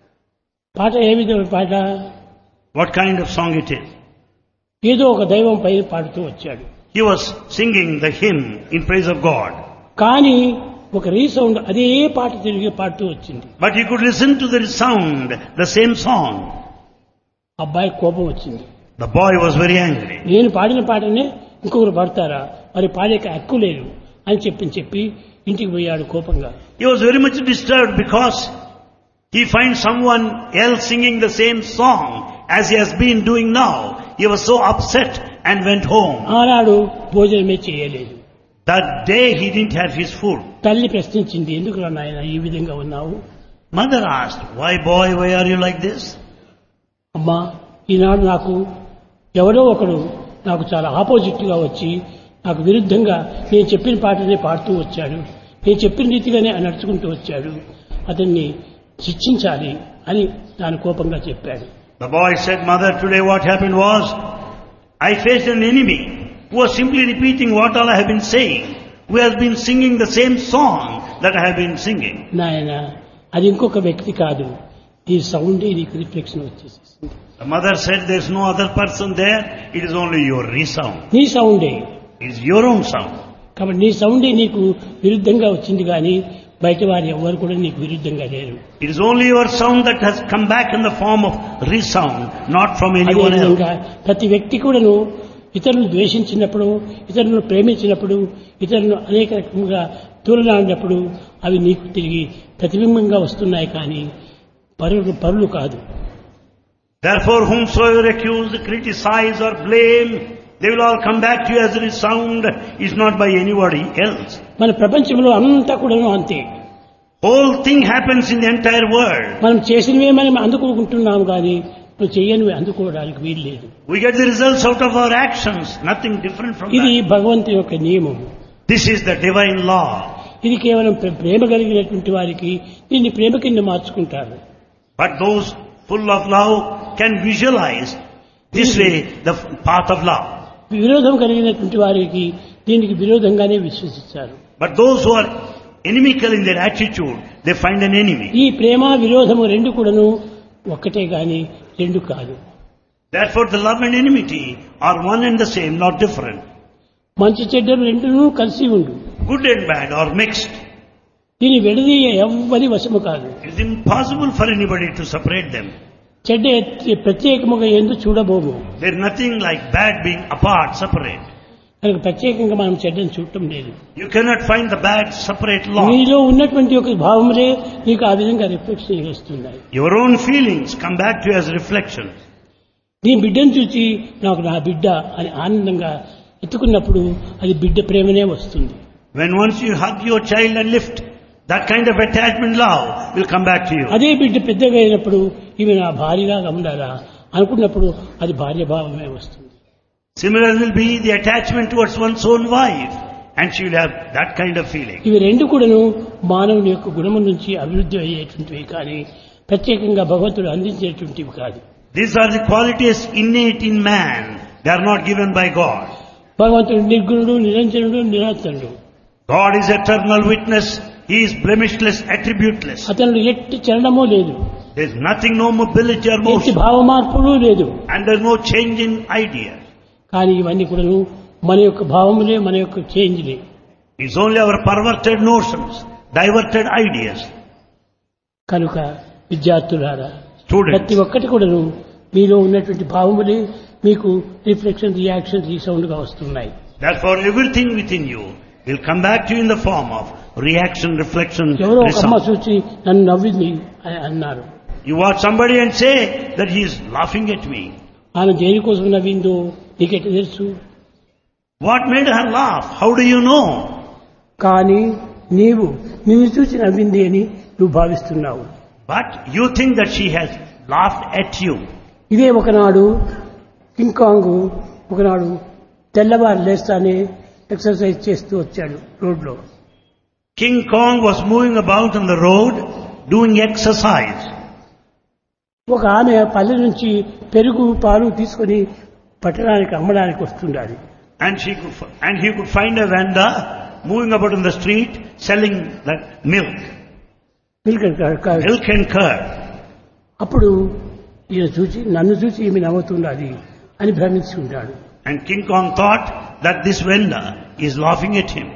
పాట ఏ విధమైన పాట What kind of song it is? ఏదో ఒక దైవం పై పాడుతూ వచ్చాడు He was singing the hymn in praise of God. కానీ ఒక రీసౌండ్ అదే పాట తిరిగి పాడుతూ వచ్చింది But he could listen to the sound, the same song. అబ్బాయి కోపం వచ్చింది The boy was very angry. నేను పాడిన పాటనే ఇంకొకరు పాడతారా మరి పాడేక హక్కు లేదు అని చెప్పి చెప్పి ఇంటికి పోయాడు కోపంగా He was very much disturbed because he finds someone else singing the same song as he has been doing now. He was so upset and went home. ఆనాడు భోజనమే చేయలేదు That day he didn't have his food. తల్లి ప్రశ్నించింది ఎందుకు రా నాయన ఈ విధంగా ఉన్నావు Mother asked, why boy, why are you like this? అమ్మా ఈనాడు నాకు ఎవరో ఒకడు నాకు చాలా ఆపోజిట్ గా వచ్చి నాకు విరుద్ధంగా నేను చెప్పిన పాటనే పాడుతూ వచ్చాడు నేను చెప్పిన రీతిగానే నడుచుకుంటూ వచ్చాడు అతన్ని శిక్షించాలి అని దాని కోపంగా చెప్పాడు The boy said, mother, today what happened was, I faced an enemy who was simply repeating what all I have been saying, who has been singing the same song that I have been singing. నాయన అది ఇంకొక వ్యక్తి కాదు ఈ సౌండే నీకు reflection వచ్చేసేసింది The mother said, there's no other person there, it is only your resound. నీ సౌండే It is your own sound. కాబట్టి నీ సౌండే నీకు విరుద్ధంగా వచ్చింది కానీ బయట వారు ఎవరు కూడా నీకు విరుద్ధంగా లేరు It is only your sound that has come back in the form of resound, not from anyone else. అదేవిధంగా ప్రతి వ్యక్తి కూడాను ఇతరులను ద్వేషించినప్పుడు ఇతరులను ప్రేమించినప్పుడు ఇతరులను అనేక రకముగా తూలనాడినప్పుడు అవి నీకు తిరిగి ప్రతిబింబంగా వస్తున్నాయి కానీ పరులు పరులు కాదు Therefore, whomsoever accuse, criticize or blame, they will all come back to you as a resound, is not by anybody else. మన ప్రపంచంలో అంతా కూడాను అంతే Whole thing happens in the entire world. మనం చేసినవే మనం అందుకుంటున్నాము కానీ నువ్వు చేయనివి అందుకోవడానికి వీలు లేదు We get the results out of our actions, nothing different from ఇది that. భగవంతుని యొక్క నియమం This is the divine law. ఇది కేవలం ప్ర- ప్రేమ కలిగినటువంటి వారికి దీన్ని ప్రేమ కింద మార్చుకుంటారు But those full of love can visualize this way the path of love. విరోధం కలిగినటువంటి వారికి దీనికి విరోధంగానే విశ్వసిస్తారు But those who are inimical in their attitude, they find an enemy. ఈ ప్రేమ విరోధము రెండు కూడాను ఒక్కటే గాని రెండు కాదు Therefore the love and enmity are one and the same, not different. మంచి చెడ్డలు రెండును కలిసి ఉండు Good and bad are mixed. దీని విడదీయ ఎవ్వరి వశము కాదు It is impossible for anybody to separate them. చెడ్డ ఎత్తి- ప్రత్యేకముగా ఎందు చూడబోము There is nothing like bad being apart, separate. కనుక ప్రత్యేకంగా మనం చెడ్డను చూడటం లేదు You cannot find the bad separate law. నీలో ఉన్నటువంటి ఒక భావములే నీకు ఆ విధంగా రిఫ్లెక్షన్ చేస్తున్నాయి Your own feelings come back to you as reflections. నీ బిడ్డను చూసి నాకు నా బిడ్డ అని ఆనందంగా ఎత్తుకున్నప్పుడు అది బిడ్డ ప్రేమనే వస్తుంది When once you hug your child and lift, that kind of attachment love will come back to you. అదే బిడ్డ పెద్దగా అయినప్పుడు ఇవి నా భార్యలాగా ఉండాలా అనుకున్నప్పుడు అది భార్య భావమే వస్తుంది Similar will be the attachment towards one's own wife. And she will have that kind of feeling. ఇవి రెండు కూడాను మానవుని యొక్క గుణము నుంచి అభివృద్ధి అయ్యేటువంటివి కానీ ప్రత్యేకంగా భగవంతుడు అందించేటువంటివి కాదు These are the qualities innate in man. They are not given by God. భగవంతుడు నిర్గుణుడు నిరంజనుడు నిరంతరుడు God is eternal witness. He is blemishless, attributeless. అతను ఎట్టి చలనమూ లేదు There is nothing, no mobility or ఎట్టి motion. భావ మార్పులు లేదు And there is no change in idea. కానీ ఇవన్నీ కూడాను మన యొక్క భావములే మన యొక్క చేంజ్లే It's only our perverted notions, diverted ideas. కనుక విద్యార్థులారా Students, ప్రతి ఒక్కటి కూడాను మీలో ఉన్నటువంటి భావములే మీకు రిఫ్లెక్షన్ రియాక్షన్ రీసౌండ్ గా వస్తున్నాయి therefore everything within you will come back to you in the form of reaction, reflection, ఎవరో ఒక అమ్మ result. చూసి నన్ను నవ్వింది అని అన్నారు You watch somebody and say that he is laughing at me. ఆమె దేనికోసం నవ్విందో నీకెట్ట తెలుసు What made her laugh? How do you know? కానీ నీవు నిన్ను చూసి నవ్వింది అని నువ్వు భావిస్తున్నావు But you think that she has laughed at you. ఇదే ఒకనాడు కింకాంగు ఒకనాడు తెల్లవారు లేస్తానే ఎక్సర్సైజ్ చేస్తూ వచ్చాడు రోడ్లో King Kong was moving about on the road doing exercise. ఒక ఆమె పల్లె నుంచి పెరుగు పాలు తీసుకొని పట్టణానికి అమ్మడానికి వస్తుండాలి And she could, f- and he could find a vendor moving about in the street selling that milk, milk and curd. milk and curd. అప్పుడు ఈయన చూసి నన్ను చూసి ఈమె నవ్వుతున్నది అని భ్రమించి ఉంటాడు And King Kong thought that this vendor is laughing at him.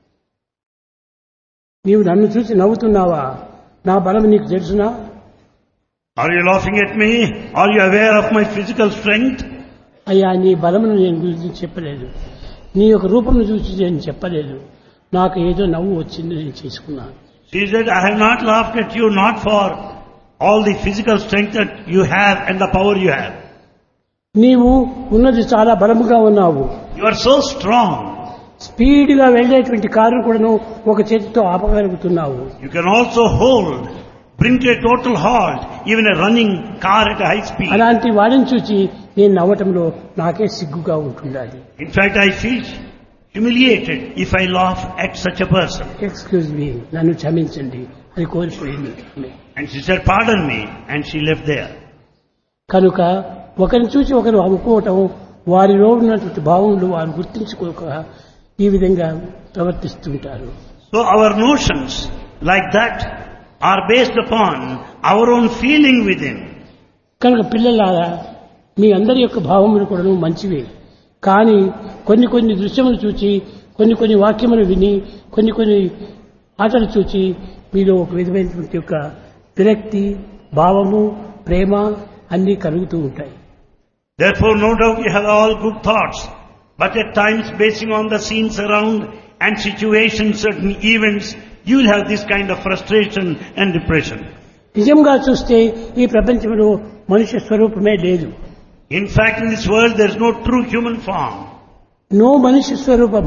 నీవు నన్ను చూసి నవ్వుతున్నావా నా బలం నీకు తెలుసునా Are you laughing at me? Are you aware of my physical strength? అయ్యా నీ బలమును నేను గురించి చెప్పలేదు నీ యొక్క రూపమును చూసి నేను చెప్పలేదు నాకు ఏదో నవ్వు వచ్చింది నేను చేసుకున్నాను She said, I have not laughed at you not for all the physical strength that you have and the power you have. నీవు ఉన్నది చాలా బలముగా ఉన్నావు You are so strong. స్పీడ్గా వెళ్ళేటువంటి కారు కూడాను ఒక చేతితో ఆపగలుగుతున్నావు You can also hold, bring to a total halt even a running car at a high speed. అలాంటి వాడిని చూసి నేను నవ్వటంలో నాకే సిగ్గుగా ఉంటుండాలి In fact, I feel humiliated if I laugh at such a person. Excuse me నన్ను క్షమించండి అని కోరిపోయింది ఆమె. And she said, pardon me. And she left there. కనుక ఒకరిని చూసి ఒకరు అనుకోవటం వారిలో ఉన్నటువంటి భావములు వారు గుర్తించుకోక ఈ విధంగా ప్రవర్తిస్తుంటారు So our notions like that are based upon our own feeling within. కనుక పిల్లలారా మీ అందరి యొక్క భావములు కూడా మంచివే కానీ కొన్ని కొన్ని దృశ్యములు చూచి కొన్ని కొన్ని వాక్యములు విని కొన్ని కొన్ని ఆటలు చూచి మీలో ఒక విధమైనటువంటి యొక్క విరక్తి భావము ప్రేమ అన్నీ కలుగుతూ ఉంటాయి Therefore, no doubt you have all good thoughts, but at times basing on the scenes around and situations, certain events, you will have this kind of frustration and depression. నిజంగా చూస్తే ఈ ప్రపంచంలో మనుష్య స్వరూపమే లేదు In fact, in this world, there is no true human form. No మనుష్య స్వరూపం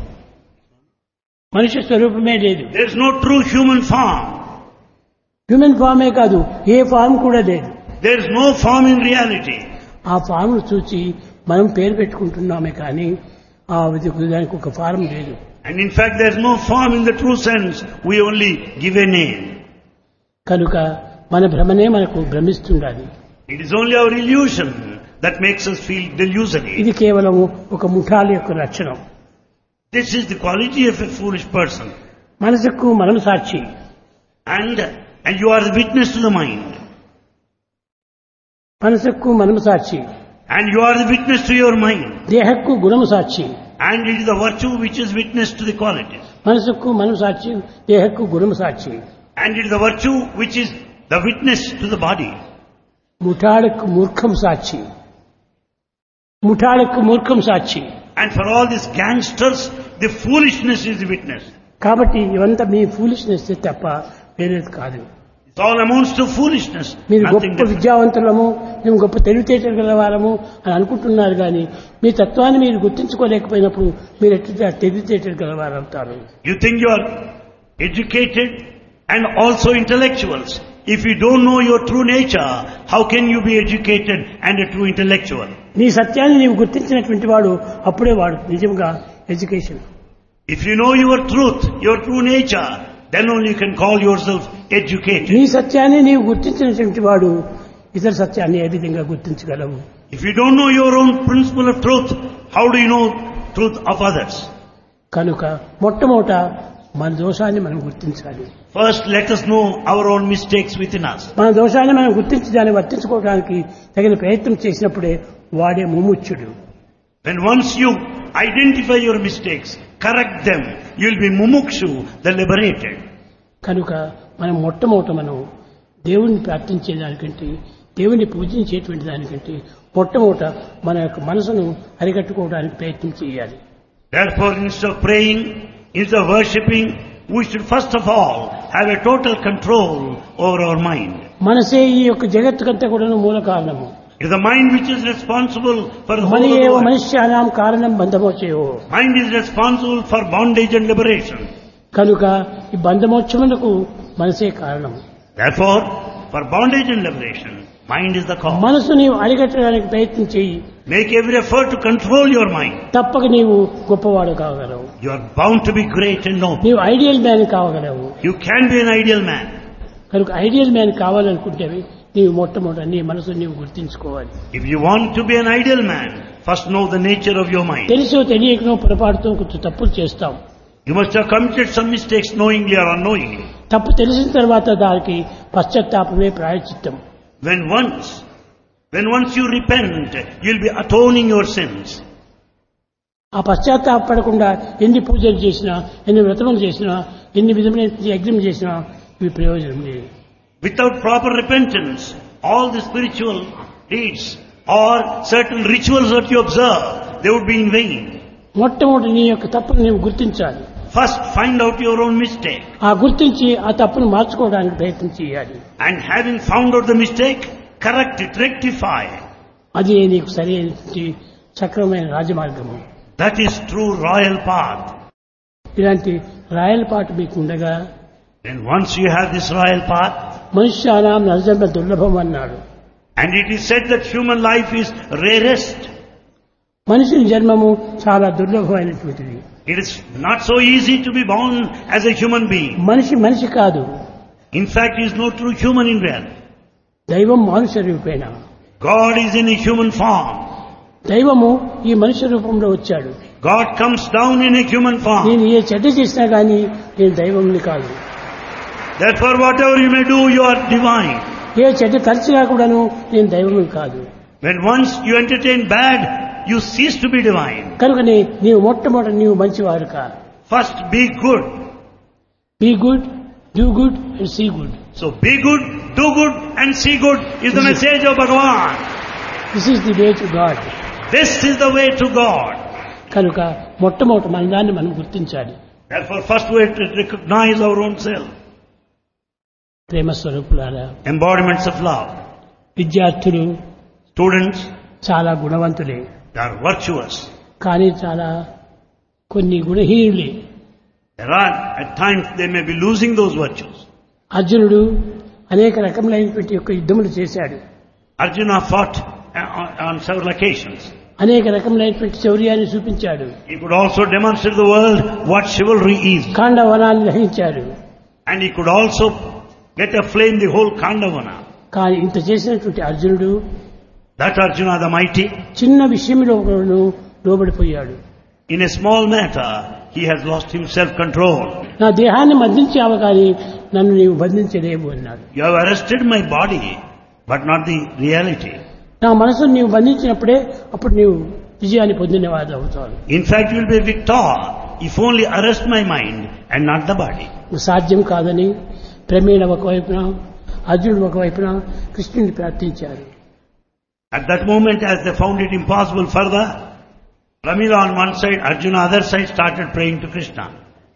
మనుష్య స్వరూపమే లేదు There is no true human form. Human ఫామే కాదు ఏ ఫామ్ కూడా లేదు There is no form in reality. ఆ ఫామ్ను చూసి మనం పేరు పెట్టుకుంటున్నామే కానీ ఆ విధ- దానికి ఒక ఫారం లేదు And in fact, there is no form in the true sense. We only give a name. కనుక మన భ్రమనే మనకు భ్రమిస్తుండాలి It is only our illusion that makes us feel delusory. ఇది కేవలం ఒక ముఠాల యొక్క లక్షణం This is the quality of a foolish person. మనసుకు మనం సాక్షి And, and you are the witness to the mind. మనసుకు మనం సాక్షి And you are the witness to your mind. దేహకు గుణము సాక్షి And it is the virtue which is witness to the qualities. మనసుకు మనం సాక్షి దేహకు గుణము సాక్షి And it is the virtue which is the witness to the body. ముఠాలకు మూర్ఖం Sakshi ముఠాలకు మూర్ఖం Sakshi And for all these gangsters, the foolishness is the witness. కాబట్టి ఇవంతా మీ foolishness తప్ప వేరేది కాదు It all amounts to foolishness. మీరు Nothing గొప్ప different. విద్యావంతులము మేము గొప్ప తెలివితేటలు గలవారము అని అనుకుంటున్నారు కానీ మీ తత్వాన్ని మీరు గుర్తించుకోలేకపోయినప్పుడు మీరు ఎట్లా తెలివితేటలు గలవారు అవుతారు You think you are educated and also intellectuals. If you don't know your true nature, how can you be educated and a true intellectual? నీ సత్యాన్ని నీవు గుర్తించినటువంటి వాడు అప్పుడే వాడు నిజంగా education If you know your truth, your true nature, then only you can call yourself educated. నీ సత్యాన్ని నీవు గుర్తించినటువంటి వాడు ఇతర సత్యాన్ని ఏ విధంగా గుర్తించగలవు If you don't know your own principle of truth, how do you know truth of others? కనుక మొట్టమొదట మన దోషాన్ని మనం గుర్తించాలి First, let us know our own mistakes within us. మన దోషాన్ని మనం గుర్తించి దాన్ని వర్తించుకోవడానికి తగిన ప్రయత్నం చేసినప్పుడే వాడే ముముచ్చుడు When once you identify your mistakes, correct them, you will be mumukshu, the liberated. కనుక మనం మొట్టమొదట మనం దేవుణ్ణి ప్రార్థించే దానికంటే దేవుని పూజించేటువంటి దానికంటే మొట్టమొదట మన యొక్క మనసును అరికట్టుకోవడానికి ప్రయత్నం చేయాలి Therefore, instead of praying, instead of worshipping, we should first of all have a total control over our mind. మనసే ఈ యొక్క జగత్తుకంతా కూడా మూల కారణము It is the mind which is responsible for the మన whole of the ఏవ world. మనుష్యానాం కారణం బంధమోచేయో Mind is responsible for bondage and liberation. కనుక ఈ బంధమోక్షములకు మనసే కారణం Therefore, for bondage and liberation, mind is the cause. మనసు నీవు అరికట్టడానికి ప్రయత్నం చేయి Make every effort to control your mind. తప్పక నీవు గొప్పవాడు కాగలవు You are bound to be great and noble. నీవు ఐడియల్ మ్యాన్ కావగలవు You can be an ideal man. కనుక ఐడియల్ మ్యాన్ కావాలనుకుంటే నీవు మొట్టమొదట నీ మనసు నీవు గుర్తించుకోవాలి If you want to be an ideal man, first know the nature of your mind. తెలిసో తెలియకనో పొరపాటుతో కొంచెం తప్పులు చేస్తాం You must have committed some mistakes knowingly or unknowingly. తప్పు తెలిసిన తర్వాత దానికి పశ్చాత్తాపమే ప్రాయచిత్తం When once, when once you repent, you'll be atoning your sins. ఆ పశ్చాత్తాపడకుండా ఎన్ని పూజలు చేసినా ఎన్ని వ్రతములు చేసినా ఎన్ని విధమైన యజ్ఞం చేసినా ఇవి ప్రయోజనం లేదు Without proper repentance, all the spiritual deeds or certain rituals that you observe, they would be in vain. మొట్టమొదటి నీ యొక్క తప్పును నీవు గుర్తించాలి First, find out your own mistake. ఆ గుర్తించి ఆ తప్పును మార్చుకోవడానికి ప్రయత్నం చేయాలి And having found out the mistake, correct it, rectify. అది నీకు సరైనటువంటి చక్రమైన రాజమార్గము That is true royal path. ఇలాంటి రాయల పాట మీకు ఉండగా Then once you have this royal path, మనుష్యానాం నరజన్మ దుర్లభం అన్నాడు and it is said that human life is rarest, మనిషి జన్మము చాలా దుర్లభమైనటువంటిది it is not so easy to be born as a human being. మనిషి మనిషి కాదు In fact, he is no true human in reality. దైవం మానుష రూపేణ God is in a human form. దైవము ఈ మనిషి రూపంలో వచ్చాడు God comes down in a human form. నేను ఏ చెడ్డ చేసినా కానీ నేను దైవంని కాదు Therefore, whatever you may do, you are divine. ఏ చెడ్డ తరచుగా కూడాను నేను దైవముని కాదు When once you entertain bad, you cease to be divine. కనుకనే నీవు మొట్టమొదటి నీవు మంచివారు కా First, be good. Be good do good and see good So, be good, do good, and see good is the message of Bhagavan. This is the way to God This is the way to God. కనుక మొట్టమొదటి మన దాన్ని మనం గుర్తించాలి Therefore, first we have to recognize our own self. ప్రేమ స్వరూపులారా Embodiments of love. విద్యార్థులు Students, చాలా గుణవంతులే they are virtuous. కానీ చాలా కొన్ని గుణహీనులే There are, at times, they may be losing those virtues. అర్జునుడు అనేక రకములైనటువంటి యొక్క యుద్ధములు చేశాడు Arjuna fought uh, on on several occasions. అనేక రకములైనటువంటి శౌర్యాన్ని చూపించాడు He could also demonstrate to the world what chivalry is. కాండవనాన్ని దహించాడు And he could also get aflame the whole Kandavana. కానీ ఇంత చేసినటువంటి అర్జునుడు That Arjuna the mighty, చిన్న విషయంలో కూడాను లోబడిపోయాడు in a small matter, he has lost himself control. నా దేహాన్ని బంధించావు కానీ నన్ను నీవు బంధించలేవు అన్నాడు You have arrested my body, but not the reality. నా మనసును నీవు బంధించినప్పుడే అప్పుడు నీవు విజయాన్ని పొందినవాడు అవుతావు In fact, you will be a victor if only arrest my mind and not the body. సాధ్యం కాదని ప్రమేణ ఒకవైపున అర్జునుడు ఒకవైపున కృష్ణుని ప్రార్థించారు At that moment, as they found it impossible further, Pramila on one side, Arjuna other side started praying to Krishna.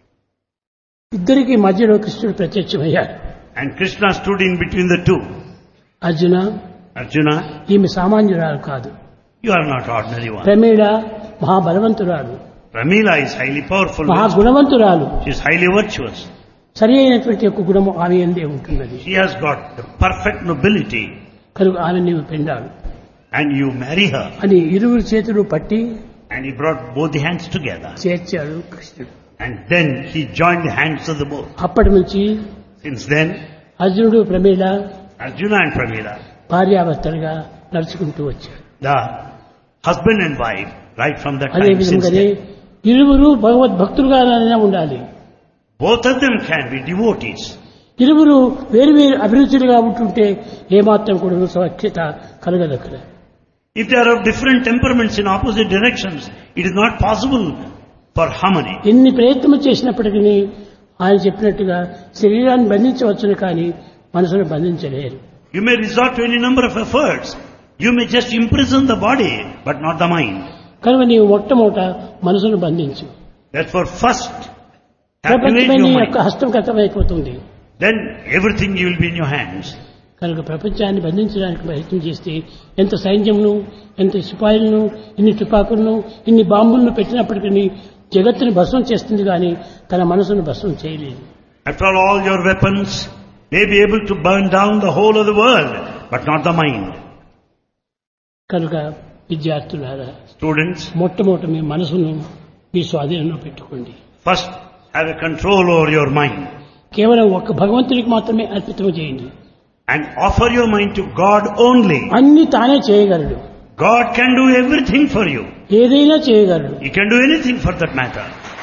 ఇద్దరికి మధ్యలో కృష్ణుడు ప్రత్యక్షమయ్యాడు And Krishna stood in between the two. Arjuna Arjuna, ఈమె సామాన్యురాలు కాదు you are not ordinary one. ప్రమేణ మహాబలవంతురాలు Pramila is highly powerful. మహాగుణవంతురాలు She is highly virtuous. సరి అయినటువంటి యొక్క గుణము ఆమె ఎందే ఉంటున్నది She has got the perfect nobility కనుక ఆమె నీవు పెండాడు and you marry her. అని ఇరువురు చేతులు పట్టి And he brought both the hands together. చేర్చాడు కృష్ణుడు And then he joined the hands of the both. అప్పటి నుంచి Since then, అర్జునుడు ప్రమేళ Arjuna and Pramila, భార్యాభర్తలుగా నడుచుకుంటూ వచ్చాడు the husband and wife, right from that అదే time since విధంగానే then, ఇరువురు భగవద్భక్తులుగానే ఉండాలి both of them can be devotees. ఇరువురు వేరు వేరు అభిరుచులుగా ఉంటుంటే ఏమాత్రం కూడా స్వచ్ఛత కలగదు అక్కడ If they are of different temperaments in opposite directions, it is not possible for harmony. ఎన్ని ప్రయత్నం చేసినప్పటికీ ఆయన చెప్పినట్టుగా శరీరాన్ని బంధించవచ్చును కానీ మనసును బంధించలేరు You may resort to any number of efforts. You may just imprison the body, but not the mind. కనుక నీవు మొట్టమొదట మనసును బంధించు Therefore, first, captivate ప్రపంచమే నీ your యొక్క mind. హస్తగతమైపోతుంది Then everything will be in your hands. కనుక ప్రపంచాన్ని బంధించడానికి ప్రయత్నం చేస్తే ఎంత సైన్యంను ఎంత సిపాయిలను ఇన్ని తుపాకులను ఇన్ని బాంబులను పెట్టినప్పటికీ జగత్తుని భస్మం చేస్తుంది కానీ తన మనసును భస్మం చేయలేదు After all, all your weapons may be able to burn down the whole of the world, but not the mind. కనుక విద్యార్థులారా Students, మొట్టమొదట మీ మనసును మీ స్వాధీనంలో పెట్టుకోండి first have a control over your mind కేవలం ఒక్క భగవంతుడికి మాత్రమే అర్పితం చేయండి and offer your mind to God only. అన్ని తానే చేయగలడు God can do everything for you. ఏదైనా చేయగలడు He can do anything for that matter.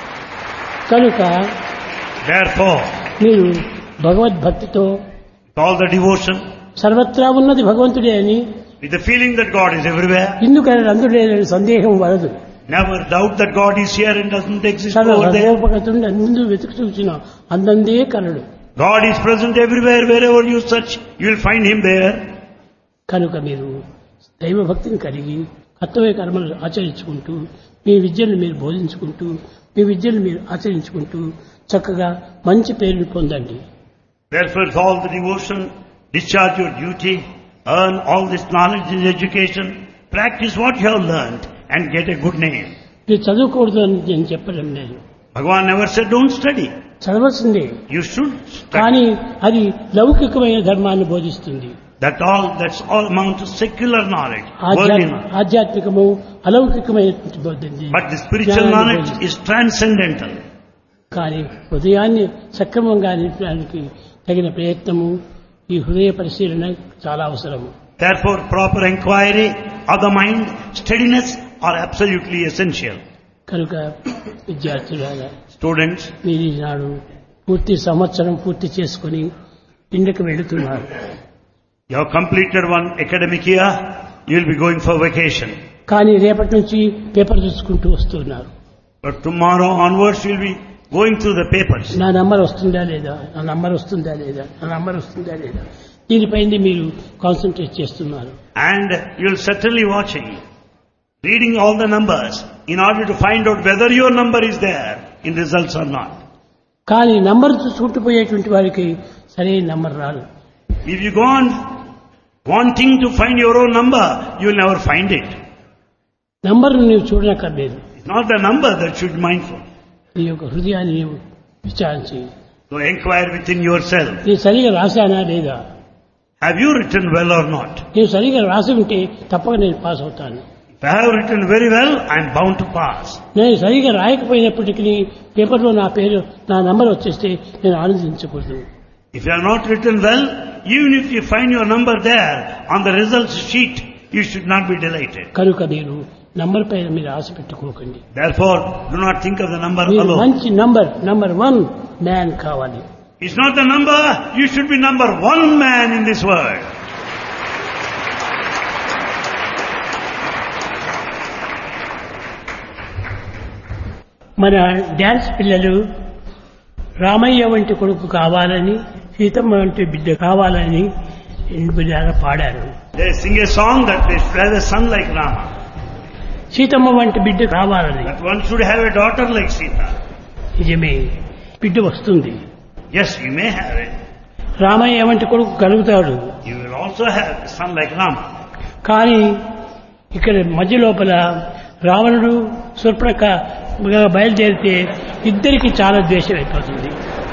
కనుక Therefore, మీరు భగవద్భక్తితో with all the devotion, సర్వత్రా ఉన్నది భగవంతుడే అని with the feeling that God is everywhere, ఇందుకని అందులో సందేహం వలదు never doubt that God is here and doesn't exist సర్వ over there. హృదయోపగతుడు ముందు వెతుకు చూసిన అందందే కలడు God is present everywhere, wherever you search, you will find Him there. కనుక మీరు దైవభక్తిని కలిగి కర్తవ్య కర్మలు ఆచరించుకుంటూ మీ విద్యను మీరు బోధించుకుంటూ మీ విద్యను మీరు ఆచరించుకుంటూ చక్కగా మంచి పేరుని పొందండి Therefore, with all the devotion, discharge your duty, earn all this knowledge and education, practice what you have learned, and get a good name. మీరు చదువుకూడదు అని నేను చెప్పడం లేదు Bhagavan never said don't study. చదవలసిందే You should study. కానీ అది లౌకికమైన ధర్మాన్ని బోధిస్తుంది That all, that's all amount to secular knowledge, worldly ఆధ్యాత్మ- knowledge. ఆధ్యాత్మికము అలౌకికమైనటువంటి బోధింది But the spiritual జ్ఞానాన్ని knowledge బోధిస్తుంది. is transcendental. కానీ హృదయాన్ని సక్రమంగా నింపడానికి తగిన ప్రయత్నము ఈ హృదయ పరిశీలన చాలా అవసరము Therefore, proper inquiry of the mind, steadiness are absolutely essential. కనుక విద్యార్థులారా Students, మీరు ఈనాడు పూర్తి సంవత్సరం పూర్తి చేసుకుని ఇంటికి వెళుతున్నారు you have completed one academic year, you will be going for vacation. కానీ రేపటి నుంచి పేపర్ చూసుకుంటూ వస్తున్నారు But tomorrow onwards, you will be going through the papers. నా నంబర్ వస్తుందా లేదా నా నంబర్ వస్తుందా లేదా నా నంబర్ వస్తుందా లేదా దీనిపైన మీరు కాన్సన్ట్రేట్ చేస్తున్నారు And you will certainly watching, reading all the numbers in order to find out whether your number is there in results or not. కానీ నంబర్ చూసుకుంటూ పోయేటువంటి వారికి సరైన నంబర్ రాదు If you go on wanting to find your own number, you will never find it. Number నీవు చూడనక్కర్లేదు It's not the number that should be mindful. నీ యొక్క హృదయాన్ని నీవు విచారించి So inquire within yourself. నేను సరిగా రాశానా లేదా Have you written well or not? నేను సరిగా రాసి ఉంటే తప్పక నేను పాస్ అవుతాను If I have written very well, I am bound to pass. నేను సరిగా రాయకపోయినప్పటికీ పేపర్లో నా పేరు నా నంబర్ వచ్చేస్తే నేను ఆనందించకూడదు If you have not written well, even if you find your number there on the results sheet, you should not be delighted. కనుక మీరు నంబర్ పైన మీరు ఆశ పెట్టుకోకండి Therefore, do not think of the number మీరు alone. మంచి number number one man కావాలి It's not the number, you should be number one man in this world. మన dance పిల్లలు రామయ్య వంటి కొడుకు కావాలని సీతమ్మ వంటి బిడ్డ కావాలని బిడ్డ పాడారు They sing a song that they should have a son like Rama. Seethamma వంటి బిడ్డ కావాలని That one should have a daughter like Sita. నిజమే బిడ్డ వస్తుంది Yes, you may have it. Ramayya వంటి కొడుకు కలుగుతాడు You will also have a son like Rama. కానీ ఇక్కడ మధ్య లోపల రావణుడు శూర్పణక బయలుదేరితే ఇద్దరికి చాలా ద్వేషం అయిపోతుంది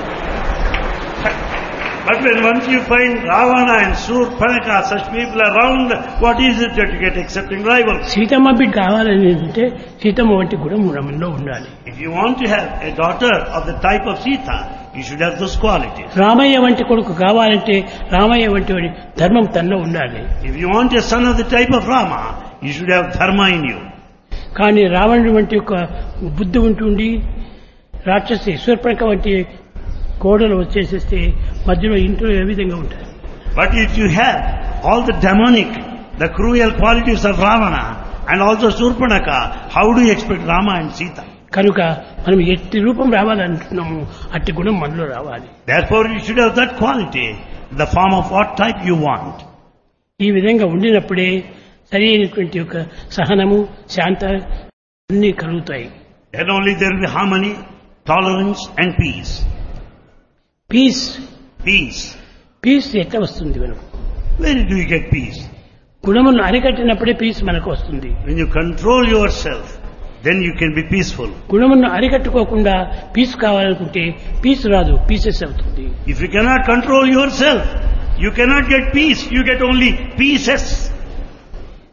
But when once you find Ravana and Surpanaka, such people around, what is it that you get accepting rivals? Seethamma బిడ్డ కావాలని అంటే సీతమ్మ వంటి గుణం మనలో ఉండాలి If you want to have a daughter of the type of Sita, you should have those qualities. Ramayya వంటి కొడుకు కావాలంటే రామయ్య వంటి వాడి ధర్మం తనలో ఉండాలి If you want a son of the type of Rama, you should have dharma in you. కానీ రావణుడి వంటి ఒక బుద్ధి ఉంటుండి రాక్షసి శూర్పణక వంటి కోడలు వచ్చేసేస్తే మధ్యలో ఇంట్లో ఏ విధంగా ఉంటారు But if you have all the demonic, the cruel qualities of Ravana and also Surpanaka, how do you expect Rama and Sita? కనుక మనం ఎట్టి రూపం రావాలంటున్నాము అట్టి గుణం మనలో రావాలి Therefore, you should have that quality, the form of what type you want. ఈ విధంగా ఉండినప్పుడే సరి అయినటువంటి యొక్క సహనము శాంత అన్నీ కలుగుతాయి Then only there will be harmony, tolerance and peace. Peace Peace. Peace ఎట్లా వస్తుంది మనకు Where do you get peace? గుణమును అరికట్టినప్పుడే పీస్ మనకు వస్తుంది When you control yourself, then you can be peaceful. గుణమును అరికట్టుకోకుండా పీస్ కావాలనుకుంటే పీస్ రాదు పీసెస్ అవుతుంది If you cannot control yourself, you cannot get peace. You get only pieces.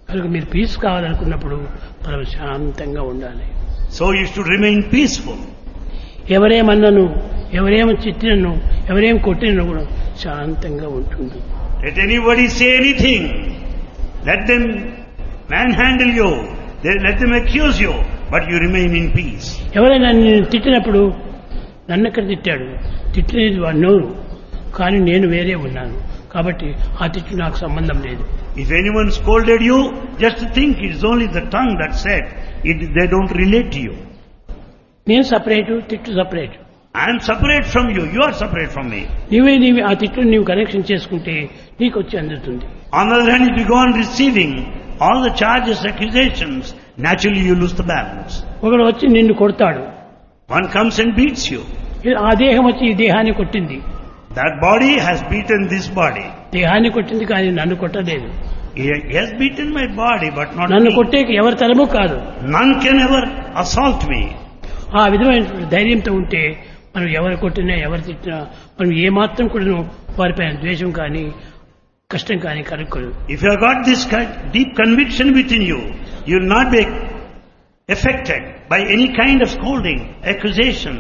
కనుక మీరు పీస్ కావాలనుకున్నప్పుడు మనం శాంతంగా ఉండాలి So you should remain peaceful. ఎవరేమన్నను ఎవరేమో చిట్టినను ఎవరేం కొట్టినను కూడా శాంతంగా ఉంటుంది Let anybody say anything. Let them manhandle you. They, let them accuse you. But you remain in peace. ఎవరైనా నేను తిట్టినప్పుడు నన్ను ఎక్కడ తిట్టాడు తిట్టినది వాడు నోరు కానీ నేను వేరే ఉన్నాను కాబట్టి ఆ తిట్టు నాకు సంబంధం లేదు If anyone scolded you, just think it's only the tongue that said. It, they don't relate to you. నేను సపరేటు తిట్టు separate I am separate from you. You are separate from me. నీవే నీవి ఆ తిట్టును నీవు కనెక్షన్ చేసుకుంటే నీకు వచ్చి అందుతుంది On the other hand, if you go on receiving all the charges, accusations, naturally you lose the balance. ఒకడు వచ్చి నిన్ను కొడతాడు One comes and beats you. ఆ దేహం వచ్చి ఈ దేహాన్ని కొట్టింది That body has beaten this body. దేహాన్ని కొట్టింది కానీ నన్ను కొట్టలేదు He he has beaten my body, but not నన్ను me. కొట్టేకి ఎవరి తరము కాదు None can ever assault me. ఆ విధమైనటువంటి ధైర్యంతో ఉంటే మనం ఎవరు కొట్టినా ఎవరు తిట్టినా మనం ఏమాత్రం కూడా వారిపైన ద్వేషం కానీ కష్టం కానీ కలుక్కోదు If you have got this kind, deep conviction within you, you will not be affected by any kind of scolding, accusation.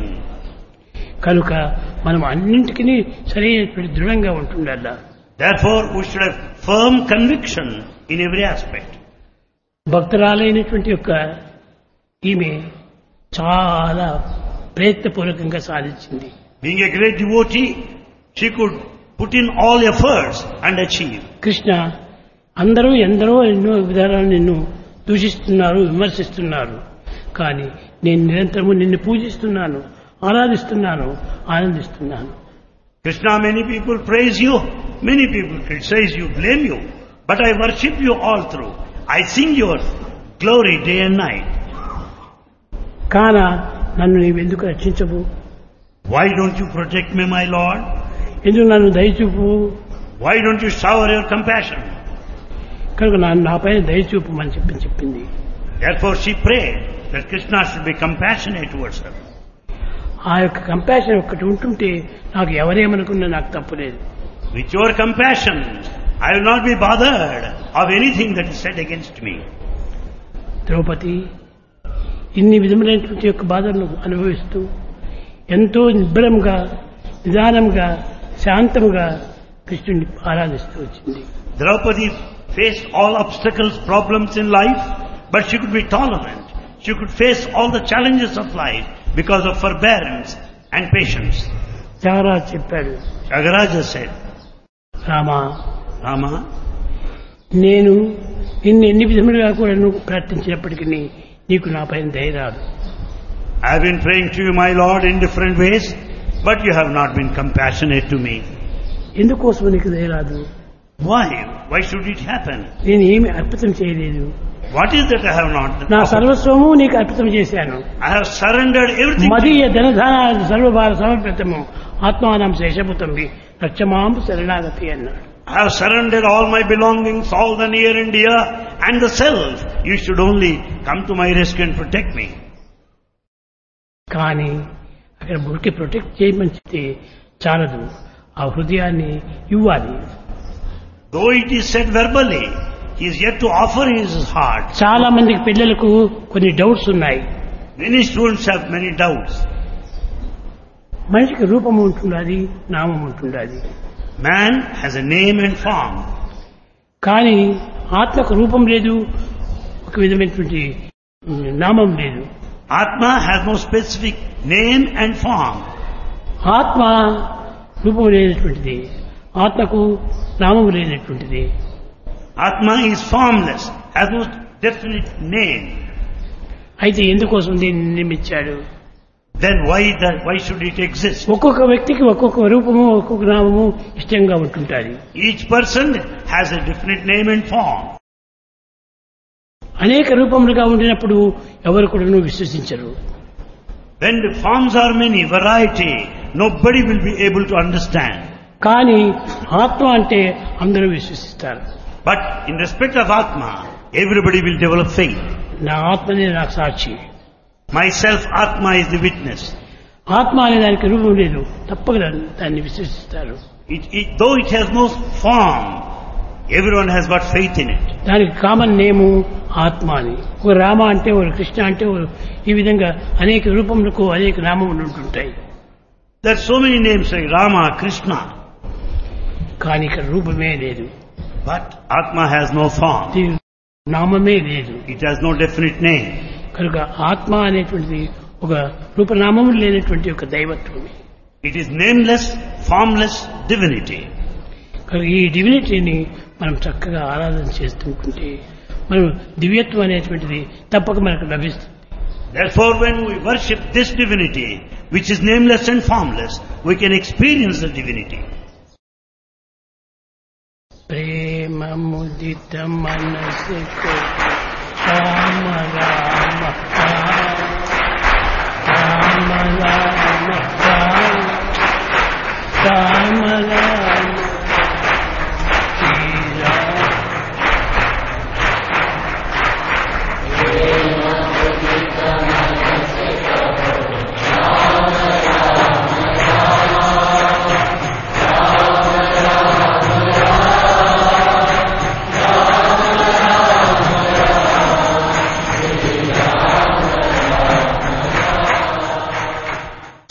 కనుక మనం అన్నింటికి సరైనటువంటి దృఢంగా ఉంటుండల్లా Therefore, we should have firm conviction in every aspect. భక్తురాలైనటువంటి యొక్క ఈమె చాలా ప్రయత్నపూర్వకంగా సాధించింది Being a great devotee, she could put in all efforts and achieve. Krishna అందరూ ఎందరో ఎన్నో విధాలు నిన్ను దూషిస్తున్నారు విమర్శిస్తున్నారు కానీ నేను నిరంతరము నిన్ను పూజిస్తున్నాను ఆరాధిస్తున్నాను ఆనందిస్తున్నాను Krishna, many people praise you, many people criticize you, blame you, but I worship you all through. I sing your glory day and night. కాన నన్ను నీవు ఎందుకు రక్షించవు Why don't you protect me, my Lord? ఎందుకు నన్ను దయచూపు Why don't you shower your compassion? కనుక నన్ను నాపైన దయచూపమని చెప్పి చెప్పింది Therefore she prayed that Krishna should be compassionate towards her. ఆ యొక్క కంపాషన్ ఒక్కటి ఉంటుంటే నాకు ఎవరేమనుకున్నా నాకు తప్పులేదు With your compassion, I will not be bothered of anything that is said against me. Draupadi ఇన్ని విధములైనటువంటి యొక్క బాధలను అనుభవిస్తూ ఎంతో నిబ్బరంగా నిదానంగా శాంతముగా కృష్ణుని ఆరాధిస్తూ వచ్చింది Draupadi faced all obstacles, problems in life, but she could be tolerant. She could face all the challenges of life because of forbearance and patience. Tyagaraju చెప్పాడు Shagaraja said, రామా Rama, నేను నిన్ను ఎన్ని విధములుగా కూడా నువ్వు ప్రార్థించినప్పటికీ నీకు నా పైన దయ రాదు I have been praying to you, my Lord, in different ways, but you have not been compassionate to me. ఎందుకోసం నీకు దయ రాదు Why? Why should it happen? నేను ఏమి అర్పితం చేయలేదు What is that I have not done? నా సర్వస్వము నీకు అర్పితం చేశాను I have surrendered everything. to మదీయ ధనధానాలు సర్వభార సమర్పితము ఆత్మానం శేషపుతంబి రక్షమాంబు శరణాగతి అన్నాడు I have surrendered all my belongings, all the near and dear, and the self. You should only come to my rescue and protect me. కానీ అక్కడ మురికి ప్రొటెక్ట్ చేయమని చెప్తే చాలదు ఆ హృదయాన్ని ఇవ్వాలి Though it is said verbally, he is yet to offer his heart. చాలా మందికి పిల్లలకు కొన్ని డౌట్స్ ఉన్నాయి Many students have many doubts. మనిషికి రూపం ఉంటుండాలి నామం ఉంటుండాలి Man has a name and form. కానీ ఆత్మకు రూపం లేదు ఒక విధమైనటువంటి నామం లేదు Atma has no specific name and form. ఆత్మ రూపం లేనటువంటిది ఆత్మకు నామం లేనటువంటిది Atma is formless, has no definite name. అయితే ఎందుకోసం దీన్ని నిర్మించాడు Then why that, why should it exist? ఒక్కొక్క వ్యక్తికి ఒక్కొక్క రూపము ఒక్కొక్క నామము ఇష్టంగా ఉంటుంటారు Each person has a different name and form. అనేక రూపములుగా ఉండినప్పుడు ఎవరు కూడా విశ్వసించరు When the forms are many, variety, nobody will be able to understand. కానీ ఆత్మ అంటే అందరూ విశ్వసిస్తారు But in respect of Atma, everybody will develop faith. నా ఆత్మనే నాకు సాక్షి Myself, Atma is the witness. ఆత్మ అనే దానికి రూపం లేదు తప్పక దాన్ని- దాన్ని విశ్వసిస్తారు It, it, though it has no form, Everyone has got faith in it. దానికి కామన్ నేము ఆత్మ అని ఒక రామ అంటే ఒక కృష్ణ అంటే ఒక- ఈ విధంగా అనేక రూపములకు అనేక నామములు ఉంటుంటాయి There are so many names like Rama, Krishna, కానీ ఇక్కడ రూపమే లేదు but Atma has no form. దీని నామమే లేదు It has no definite name. కనుక ఆత్మ అనేటువంటిది ఒక రూపనామము లేనటువంటి ఒక దైవత్వమే It is nameless, formless divinity. కనుక ఈ డివినిటీని మనం చక్కగా ఆరాధన చేస్తుంటే మనం దివ్యత్వం అనేటువంటిది తప్పక మనకు లభిస్తుంది Therefore, when we worship this divinity, which is nameless and formless, we can experience the divinity. ప్రేమ ముదిత మనసు రామ రామ రామ రామ